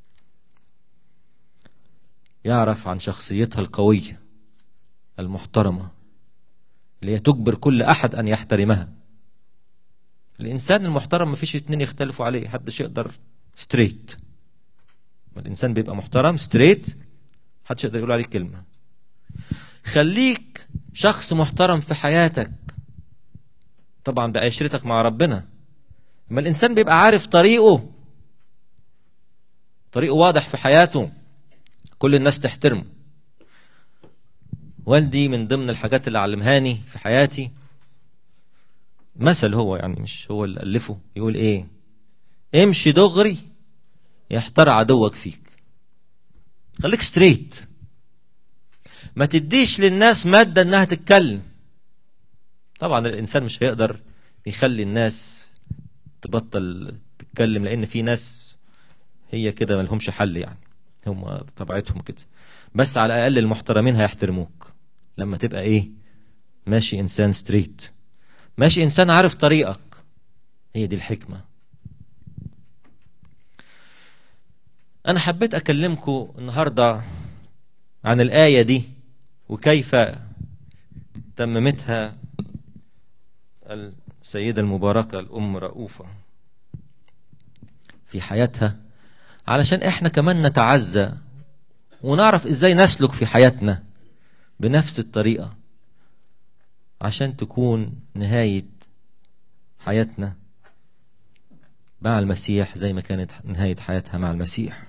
يعرف عن شخصيتها القوية المحترمة اللي هي تجبر كل أحد أن يحترمها الإنسان المحترم ما فيش اتنين يختلفوا عليه حدش يقدر ستريت الإنسان بيبقى محترم ستريت محدش يقدر يقول عليه كلمة خليك شخص محترم في حياتك طبعا بعشرتك مع ربنا اما الانسان بيبقى عارف طريقه طريقه واضح في حياته كل الناس تحترمه والدي من ضمن الحاجات اللي علمهاني في حياتي مثل هو يعني مش هو اللي ألفه يقول ايه امشي دغري يحتار عدوك فيك خليك ستريت ما تديش للناس مادة انها تتكلم طبعا الانسان مش هيقدر يخلي الناس تبطل تتكلم لان في ناس هي كده ملهمش حل يعني هم طبيعتهم كده بس على الاقل المحترمين هيحترموك لما تبقى ايه ماشي انسان ستريت ماشي انسان عارف طريقك هي دي الحكمه انا حبيت اكلمكم النهارده عن الايه دي وكيف تممتها السيدة المباركة الأم رؤوفة في حياتها علشان احنا كمان نتعزى ونعرف ازاي نسلك في حياتنا بنفس الطريقة عشان تكون نهاية حياتنا مع المسيح زي ما كانت نهاية حياتها مع المسيح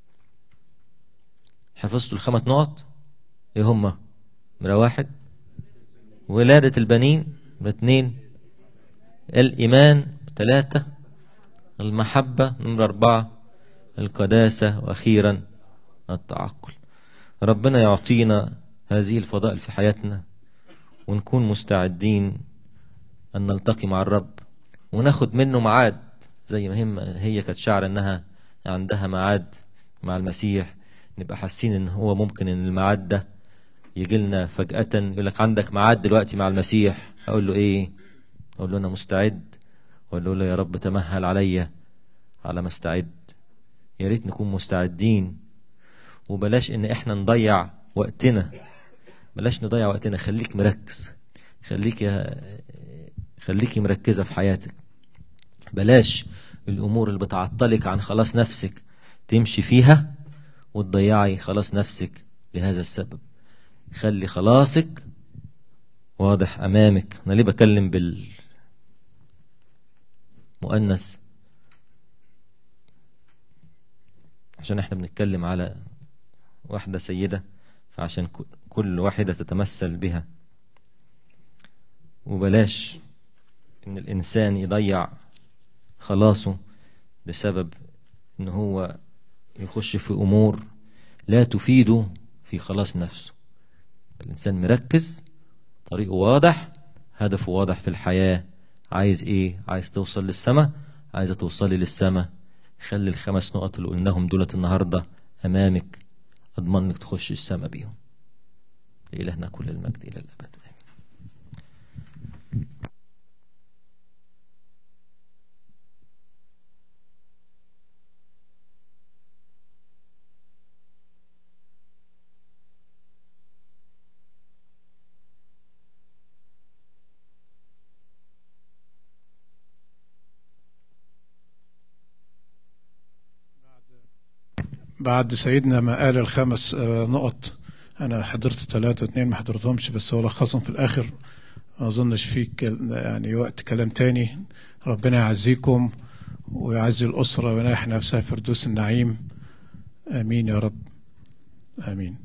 حفظتوا الخمس نقط ايه هما نمرة واحد ولادة البنين نمرة اتنين الإيمان ثلاثة المحبة نمرة أربعة القداسة وأخيرا التعقل ربنا يعطينا هذه الفضائل في حياتنا ونكون مستعدين أن نلتقي مع الرب وناخد منه ميعاد زي ما هم هي كانت شعر انها عندها ميعاد مع المسيح نبقى حاسين ان هو ممكن ان الميعاد ده يجي لنا فجأة يقول لك عندك ميعاد دلوقتي مع المسيح اقول له ايه اقول له انا مستعد اقول له يا رب تمهل عليا على ما استعد يا ريت نكون مستعدين وبلاش ان احنا نضيع وقتنا بلاش نضيع وقتنا خليك مركز خليك يا خليكي مركزة في حياتك بلاش الامور اللي بتعطلك عن خلاص نفسك تمشي فيها وتضيعي خلاص نفسك لهذا السبب خلي خلاصك واضح امامك انا ليه بكلم بالمؤنث عشان احنا بنتكلم على واحدة سيدة فعشان ك- كل واحدة تتمثل بها وبلاش ان الانسان يضيع خلاصه بسبب ان هو يخش في امور لا تفيده في خلاص نفسه الانسان مركز طريقه واضح هدفه واضح في الحياة عايز ايه عايز توصل للسماء عايزة توصلي للسماء خلي الخمس نقط اللي قلناهم دولت النهاردة امامك اضمن انك تخش السماء بيهم لإلهنا كل المجد الى الابد آمين. بعد سيدنا ما قال الخمس آه، نقط انا حضرت ثلاثة اتنين ما حضرتهمش بس هو لخصهم في الاخر ما اظنش في كل- يعني وقت كلام تاني ربنا يعزيكم ويعزي الاسره ويناح نفسها في فردوس النعيم امين يا رب امين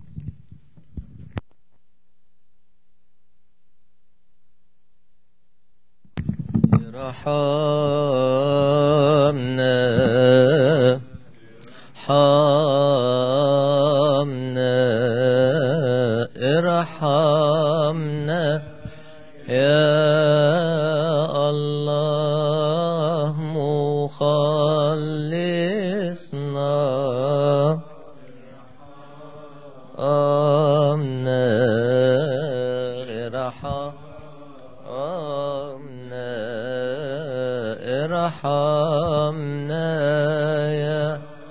ارحمنا حمنا ارحمنا يا الله مخلصنا آمنا ارحمنا ارحمنا يا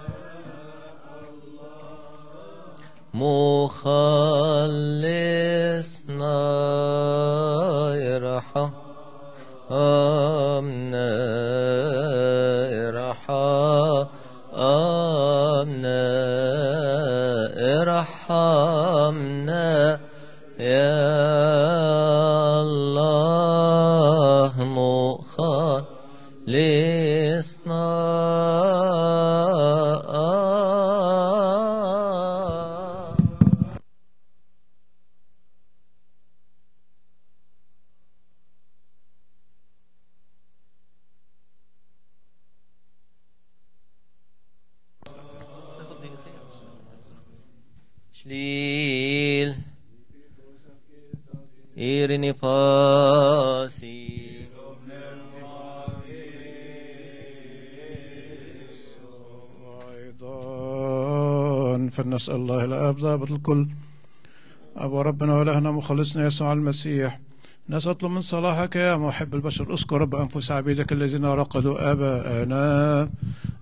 مخلصنا ارحمنا ارحمنا ارحمنا يا الله مخلصنا شليل إيرني فاسي أيضا فلنسأل الله الآب ضابط الكل أبو ربنا وإلهنا مخلصنا يسوع المسيح نسأل من صلاحك يا محب البشر اذكر رب أنفس عبيدك الذين رقدوا آباءنا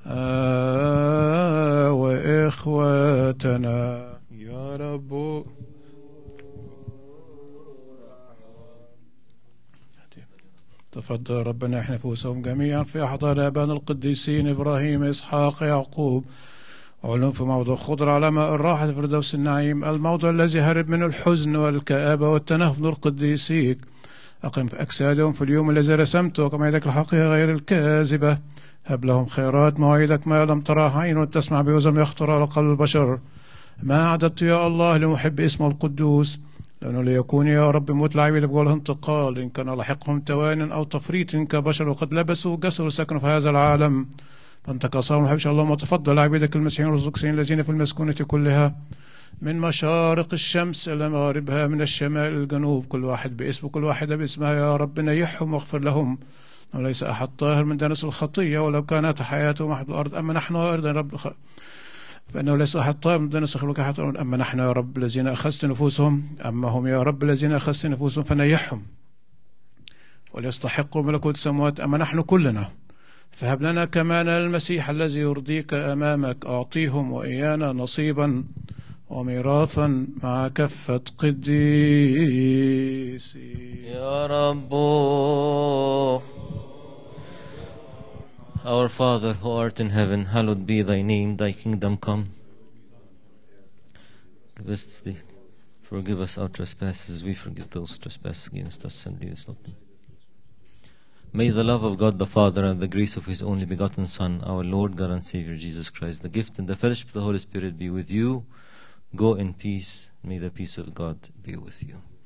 آه وإخوتنا يا رب تفضل ربنا احنا نفوسهم جميعا في أحضان آبائنا القديسين إبراهيم إسحاق يعقوب علوم في موضوع خضر على ماء الراحة في فردوس النعيم الموضوع الذي هرب منه الحزن والكآبة والتنهد القديسيك أقم في أجسادهم في اليوم الذي رسمته كما يدك الحقيقة غير الكاذبة هب لهم خيرات مواعيدك ما لم تراه عين وتسمع بوزم يخطر على قلب البشر ما أعددت يا الله لمحب اسمه القدوس لأنه ليكون يا رب موت العبيد بقوله انتقال إن كان لحقهم توان أو تفريط كبشر وقد لبسوا جسر وسكنوا في هذا العالم فأنت كصار محبش اللهم تفضل عبيدك المسيحيين والرزقسين الذين في المسكونة كلها من مشارق الشمس إلى مغاربها من الشمال إلى الجنوب كل واحد باسمه كل واحدة باسمها يا رب نيحهم واغفر لهم وليس أحد طاهر من دنس الخطية ولو كانت حياته محب الأرض أما نحن أيضا رب الخ... فإنه ليس أحد طاهر من دنس خلوك حتى أما نحن يا رب الذين أخذت نفوسهم أما هم يا رب الذين أخذت نفوسهم فنيحهم وليستحقوا ملكوت السماوات أما نحن كلنا فهب لنا كمان المسيح الذي يرضيك أمامك أعطيهم وإيانا نصيبا وميراثا مع كفة قديسي يا رب Our Father who art in heaven, hallowed be thy name, thy kingdom come. Give us this day. Forgive us our trespasses, we forgive those who trespass against us, and lead us not. into- May the love of God the Father and the grace of His only begotten Son, our Lord God and Savior Jesus Christ, the gift and the fellowship of the Holy Spirit be with you. Go in peace. May the peace of God be with you.